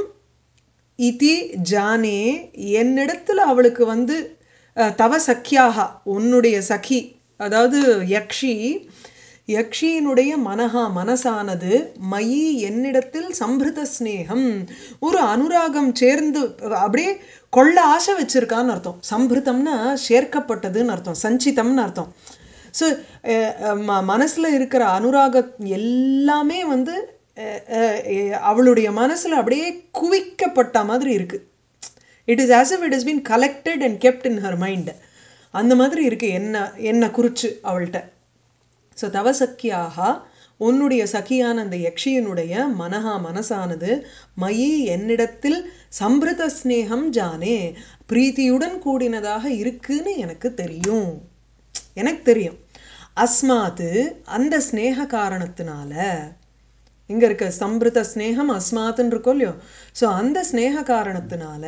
இதி ஜானே என்னிடத்துல அவளுக்கு வந்து அஹ், தவ சக்கியாக உன்னுடைய சகி அதாவது யக்ஷி யக்ஷியினுடைய மனஹா மனசானது மயி என்னிடத்தில் சம்பிருத ஸ்நேகம் ஒரு அனுராகம் சேர்ந்து அப்படியே கொள்ள ஆசை வச்சிருக்கான்னு அர்த்தம் சம்பிருத்தம்னா சேர்க்கப்பட்டதுன்னு அர்த்தம் சஞ்சிதம்னு அர்த்தம் ஸோ மனசில் இருக்கிற அனுராகம் எல்லாமே வந்து அஹ், அஹ், அஹ், அவளுடைய மனசில் அப்படியே குவிக்கப்பட்ட மாதிரி இருக்குது it is as if it is been collected and kept in her mind அந்த மாதிரி இருக்குது என்ன என்ன குறிச்சு அவள்கிட்ட ஸோ தவ சக்கியாக உன்னுடைய சகியான அந்த யக்ஷியனுடைய மனஹா மனசானது மயி என்னிடத்தில் சம்பிருத ஸ்நேகம் ஜானே பிரீத்தியுடன் கூடினதாக இருக்குன்னு எனக்கு தெரியும் எனக்கு தெரியும் அஸ்மாத்து அந்த ஸ்நேக காரணத்தினால இங்க இருக்க சம்பிருத ஸ்நேகம் அஸ்மாத்துன்னு இருக்கோ இல்லையோ ஸோ அந்த ஸ்நேக காரணத்தினால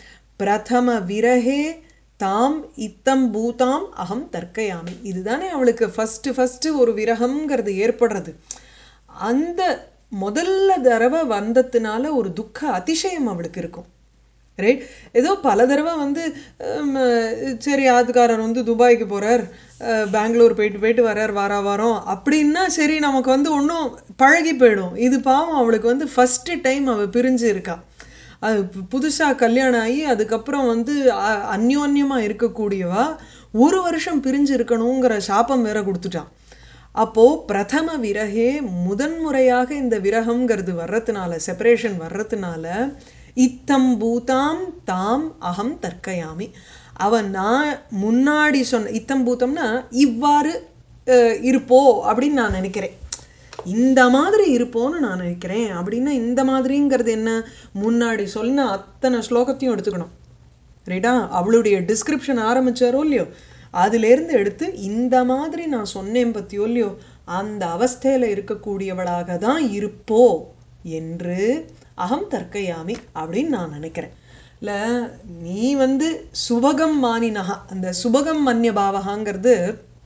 பிரதம விரகே தாம் இத்தம் பூதாம் அகம் தர்க்கயாமி இதுதானே அவளுக்கு ஃபர்ஸ்ட் ஃபர்ஸ்ட் ஒரு விரகம்ங்கிறது ஏற்படுறது அந்த முதல்ல தடவை வந்ததுனால ஒரு துக்க அதிசயம் அவளுக்கு இருக்கும் ரைட் ஏதோ பல தடவை வந்து ஹம், சரி ஆத்துக்காரர் வந்து துபாய்க்கு போகிறார் பெங்களூர் போயிட்டு போயிட்டு வர்றார் வார வாரம் அப்படின்னா சரி நமக்கு வந்து ஒன்றும் பழகி போயிடும் இது பாவம் அவளுக்கு வந்து ஃபஸ்ட்டு டைம் அவள் பிரிஞ்சு இருக்கா அது புதுசாக கல்யாணம் ஆகி அதுக்கப்புறம் வந்து அ- அந்யோன்யமா இருக்கக்கூடியவா ஒரு வருஷம் பிரிஞ்சு இருக்கணுங்கிற சாபம் வேற கொடுத்துட்டான் அப்போ பிரதம விரகே முதன்முறையாக இந்த விரகம்ங்கிறது வர்றதுனால செப்பரேஷன் வர்றதுனால இத்தம் பூதாம் தாம் அகம் தர்க்கயாமி அவன் நான் முன்னாடி சொன்ன இத்தம் பூத்தம்னா இவ்வாறு அஹ், இருப்போ அப்படின்னு நான் நினைக்கிறேன் இந்த மாதிரி இருப்போன்னு நான் நினைக்கிறேன் அப்படின்னா இந்த மாதிரிங்கிறது என்ன முன்னாடி சொன்ன அத்தனை ஸ்லோகத்தையும் எடுத்துக்கணும் ரைட்டா அவளுடைய டிஸ்கிரிப்ஷன் ஆரம்பிச்சாரோ இல்லையோ அதிலேருந்து எடுத்து இந்த மாதிரி நான் சொன்னேன் பத்தியோ இல்லையோ அந்த அவஸ்தையில் இருக்கக்கூடியவளாக தான் இருப்போ என்று அகம் தர்க்கயாமி அப்படின்னு நான் நினைக்கிறேன் இல்லை நீ வந்து சுபகம் மானினகா அந்த சுபகம் மன்ய பாவகாங்கிறது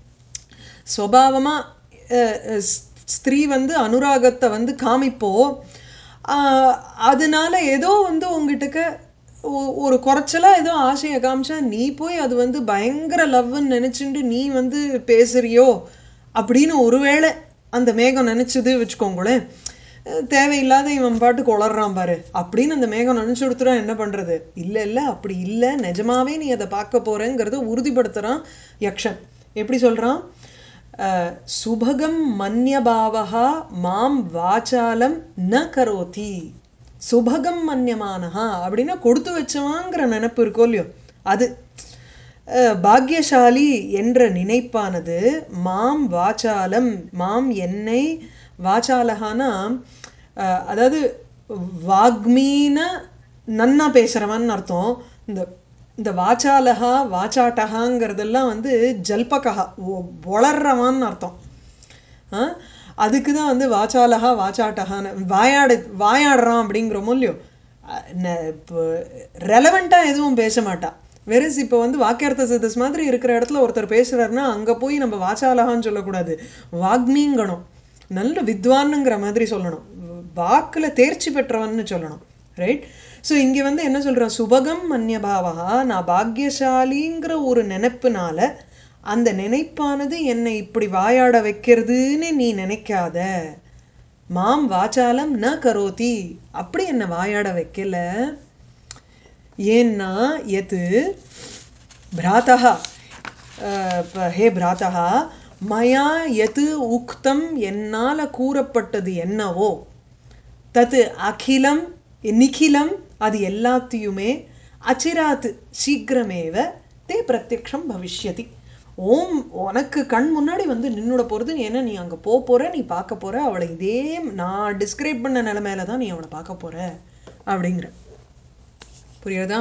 சுவாவமாக ஸ்திரீ வந்து அனுராகத்தை வந்து காமிப்போ ஆஹ், அதனால ஏதோ வந்து உங்ககிட்டக்க ஒ- ஒரு குறைச்சலா ஏதோ ஆசையை காமிச்சா நீ போய் அது வந்து பயங்கர லவ்னு நினச்சிட்டு நீ வந்து பேசுறியோ அப்படின்னு ஒருவேளை அந்த மேகம் நினச்சிது வச்சுக்கோங்களேன் அஹ், தேவையில்லாத இவன் பாட்டுக்கு உளறான் பாரு அப்படின்னு அந்த மேகம் நினச்சி கொடுத்துட்டா என்ன பண்ணுறது இல்லை இல்லை அப்படி இல்லை நிஜமாவே நீ அதை பார்க்க போகிறேங்கிறத உறுதிப்படுத்துகிறான் யக்ஷன் எப்படி சொல்கிறான் அஹ், சுபகம் மன்யபாவகா மாம் வாசாலம் ந கரோதி சுபகம் மன்யமானஹா அப்படின்னா கொடுத்து வச்சவாங்கிற நினைப்பு இருக்கோ இல்லையோ அது அஹ், பாக்யசாலி என்ற நினைப்பானது மாம் வாசாலம் மாம் என்னை வாசாலகானா அஹ், அதாவது வாக்மீன நன்னா பேசுகிறவன் அர்த்தம் இந்த இந்த வாச்சாலகா வாச்சாட்டகாங்கிறதெல்லாம் வந்து ஜல்பகா வளர்றவான்னு அர்த்தம் ஆ? அதுக்கு தான் வந்து வாச்சாலகா வாச்சாட்டகான்னு வாயாடு வாயாடுறான் அப்படிங்கிறோமோ இல்லையோ இப்போ ரெலவெண்ட்டாக எதுவும் பேச மாட்டா வெறும் இப்போ வந்து வாக்கியார்த்த சதஸ் மாதிரி இருக்கிற இடத்துல ஒருத்தர் பேசுகிறாருன்னா அங்கே போய் நம்ம வாச்சாலகான்னு சொல்லக்கூடாது வாக்மிங்கணும் நல்ல வித்வானுங்கிற மாதிரி சொல்லணும் வாக்கில் தேர்ச்சி பெற்றவன்னு சொல்லணும் ரைட் ஸோ இங்கே வந்து என்ன சொல்கிறான் சுபகம் மன்யபாவகா நான் பாக்யசாலிங்கிற ஒரு நினைப்புனால அந்த நினைப்பானது என்னை இப்படி வாயாட வைக்கிறதுன்னு நீ நினைக்காத மாம் வாச்சாலம் ந கரோதி அப்படி என்னை வாயாட வைக்கல ஏன்னா எது பிராத்தः அஹ், ப- ஹே பிராத்தः மயா எது உக்தம் என்னால் கூறப்பட்டது என்னவோ தத்து அகிலம் நிகிலம் அது எல்லாத்தையுமே அச்சிராத் சீக்கிரமேவ தே பிரத்யக்ஷம் பவிஷ்யதி ஓம் உனக்கு கண் முன்னாடி வந்து நின்னோட போகிறது ஏன்னா நீ அங்கே போக போகிற நீ பார்க்க போகிற அவளை இதே நான் டிஸ்கிரைப் பண்ண நிலமையில தான் நீ அவளை பார்க்க போகிற அப்படிங்கிற புரியுதா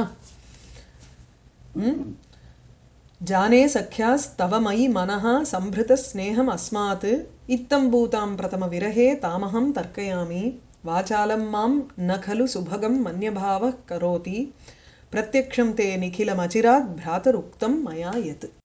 ம் जाने सख्यास्तव मयि मनः सम्भृतस्नेहम् अस्मात् इत्थं भूतां प्रथमविरहे तामहं तर्कयामि वाचालं मां न खलु सुभगं मन्यभावः करोति प्रत्यक्षं ते निखिलमचिरात् भ्रातरुक्तं मया यत्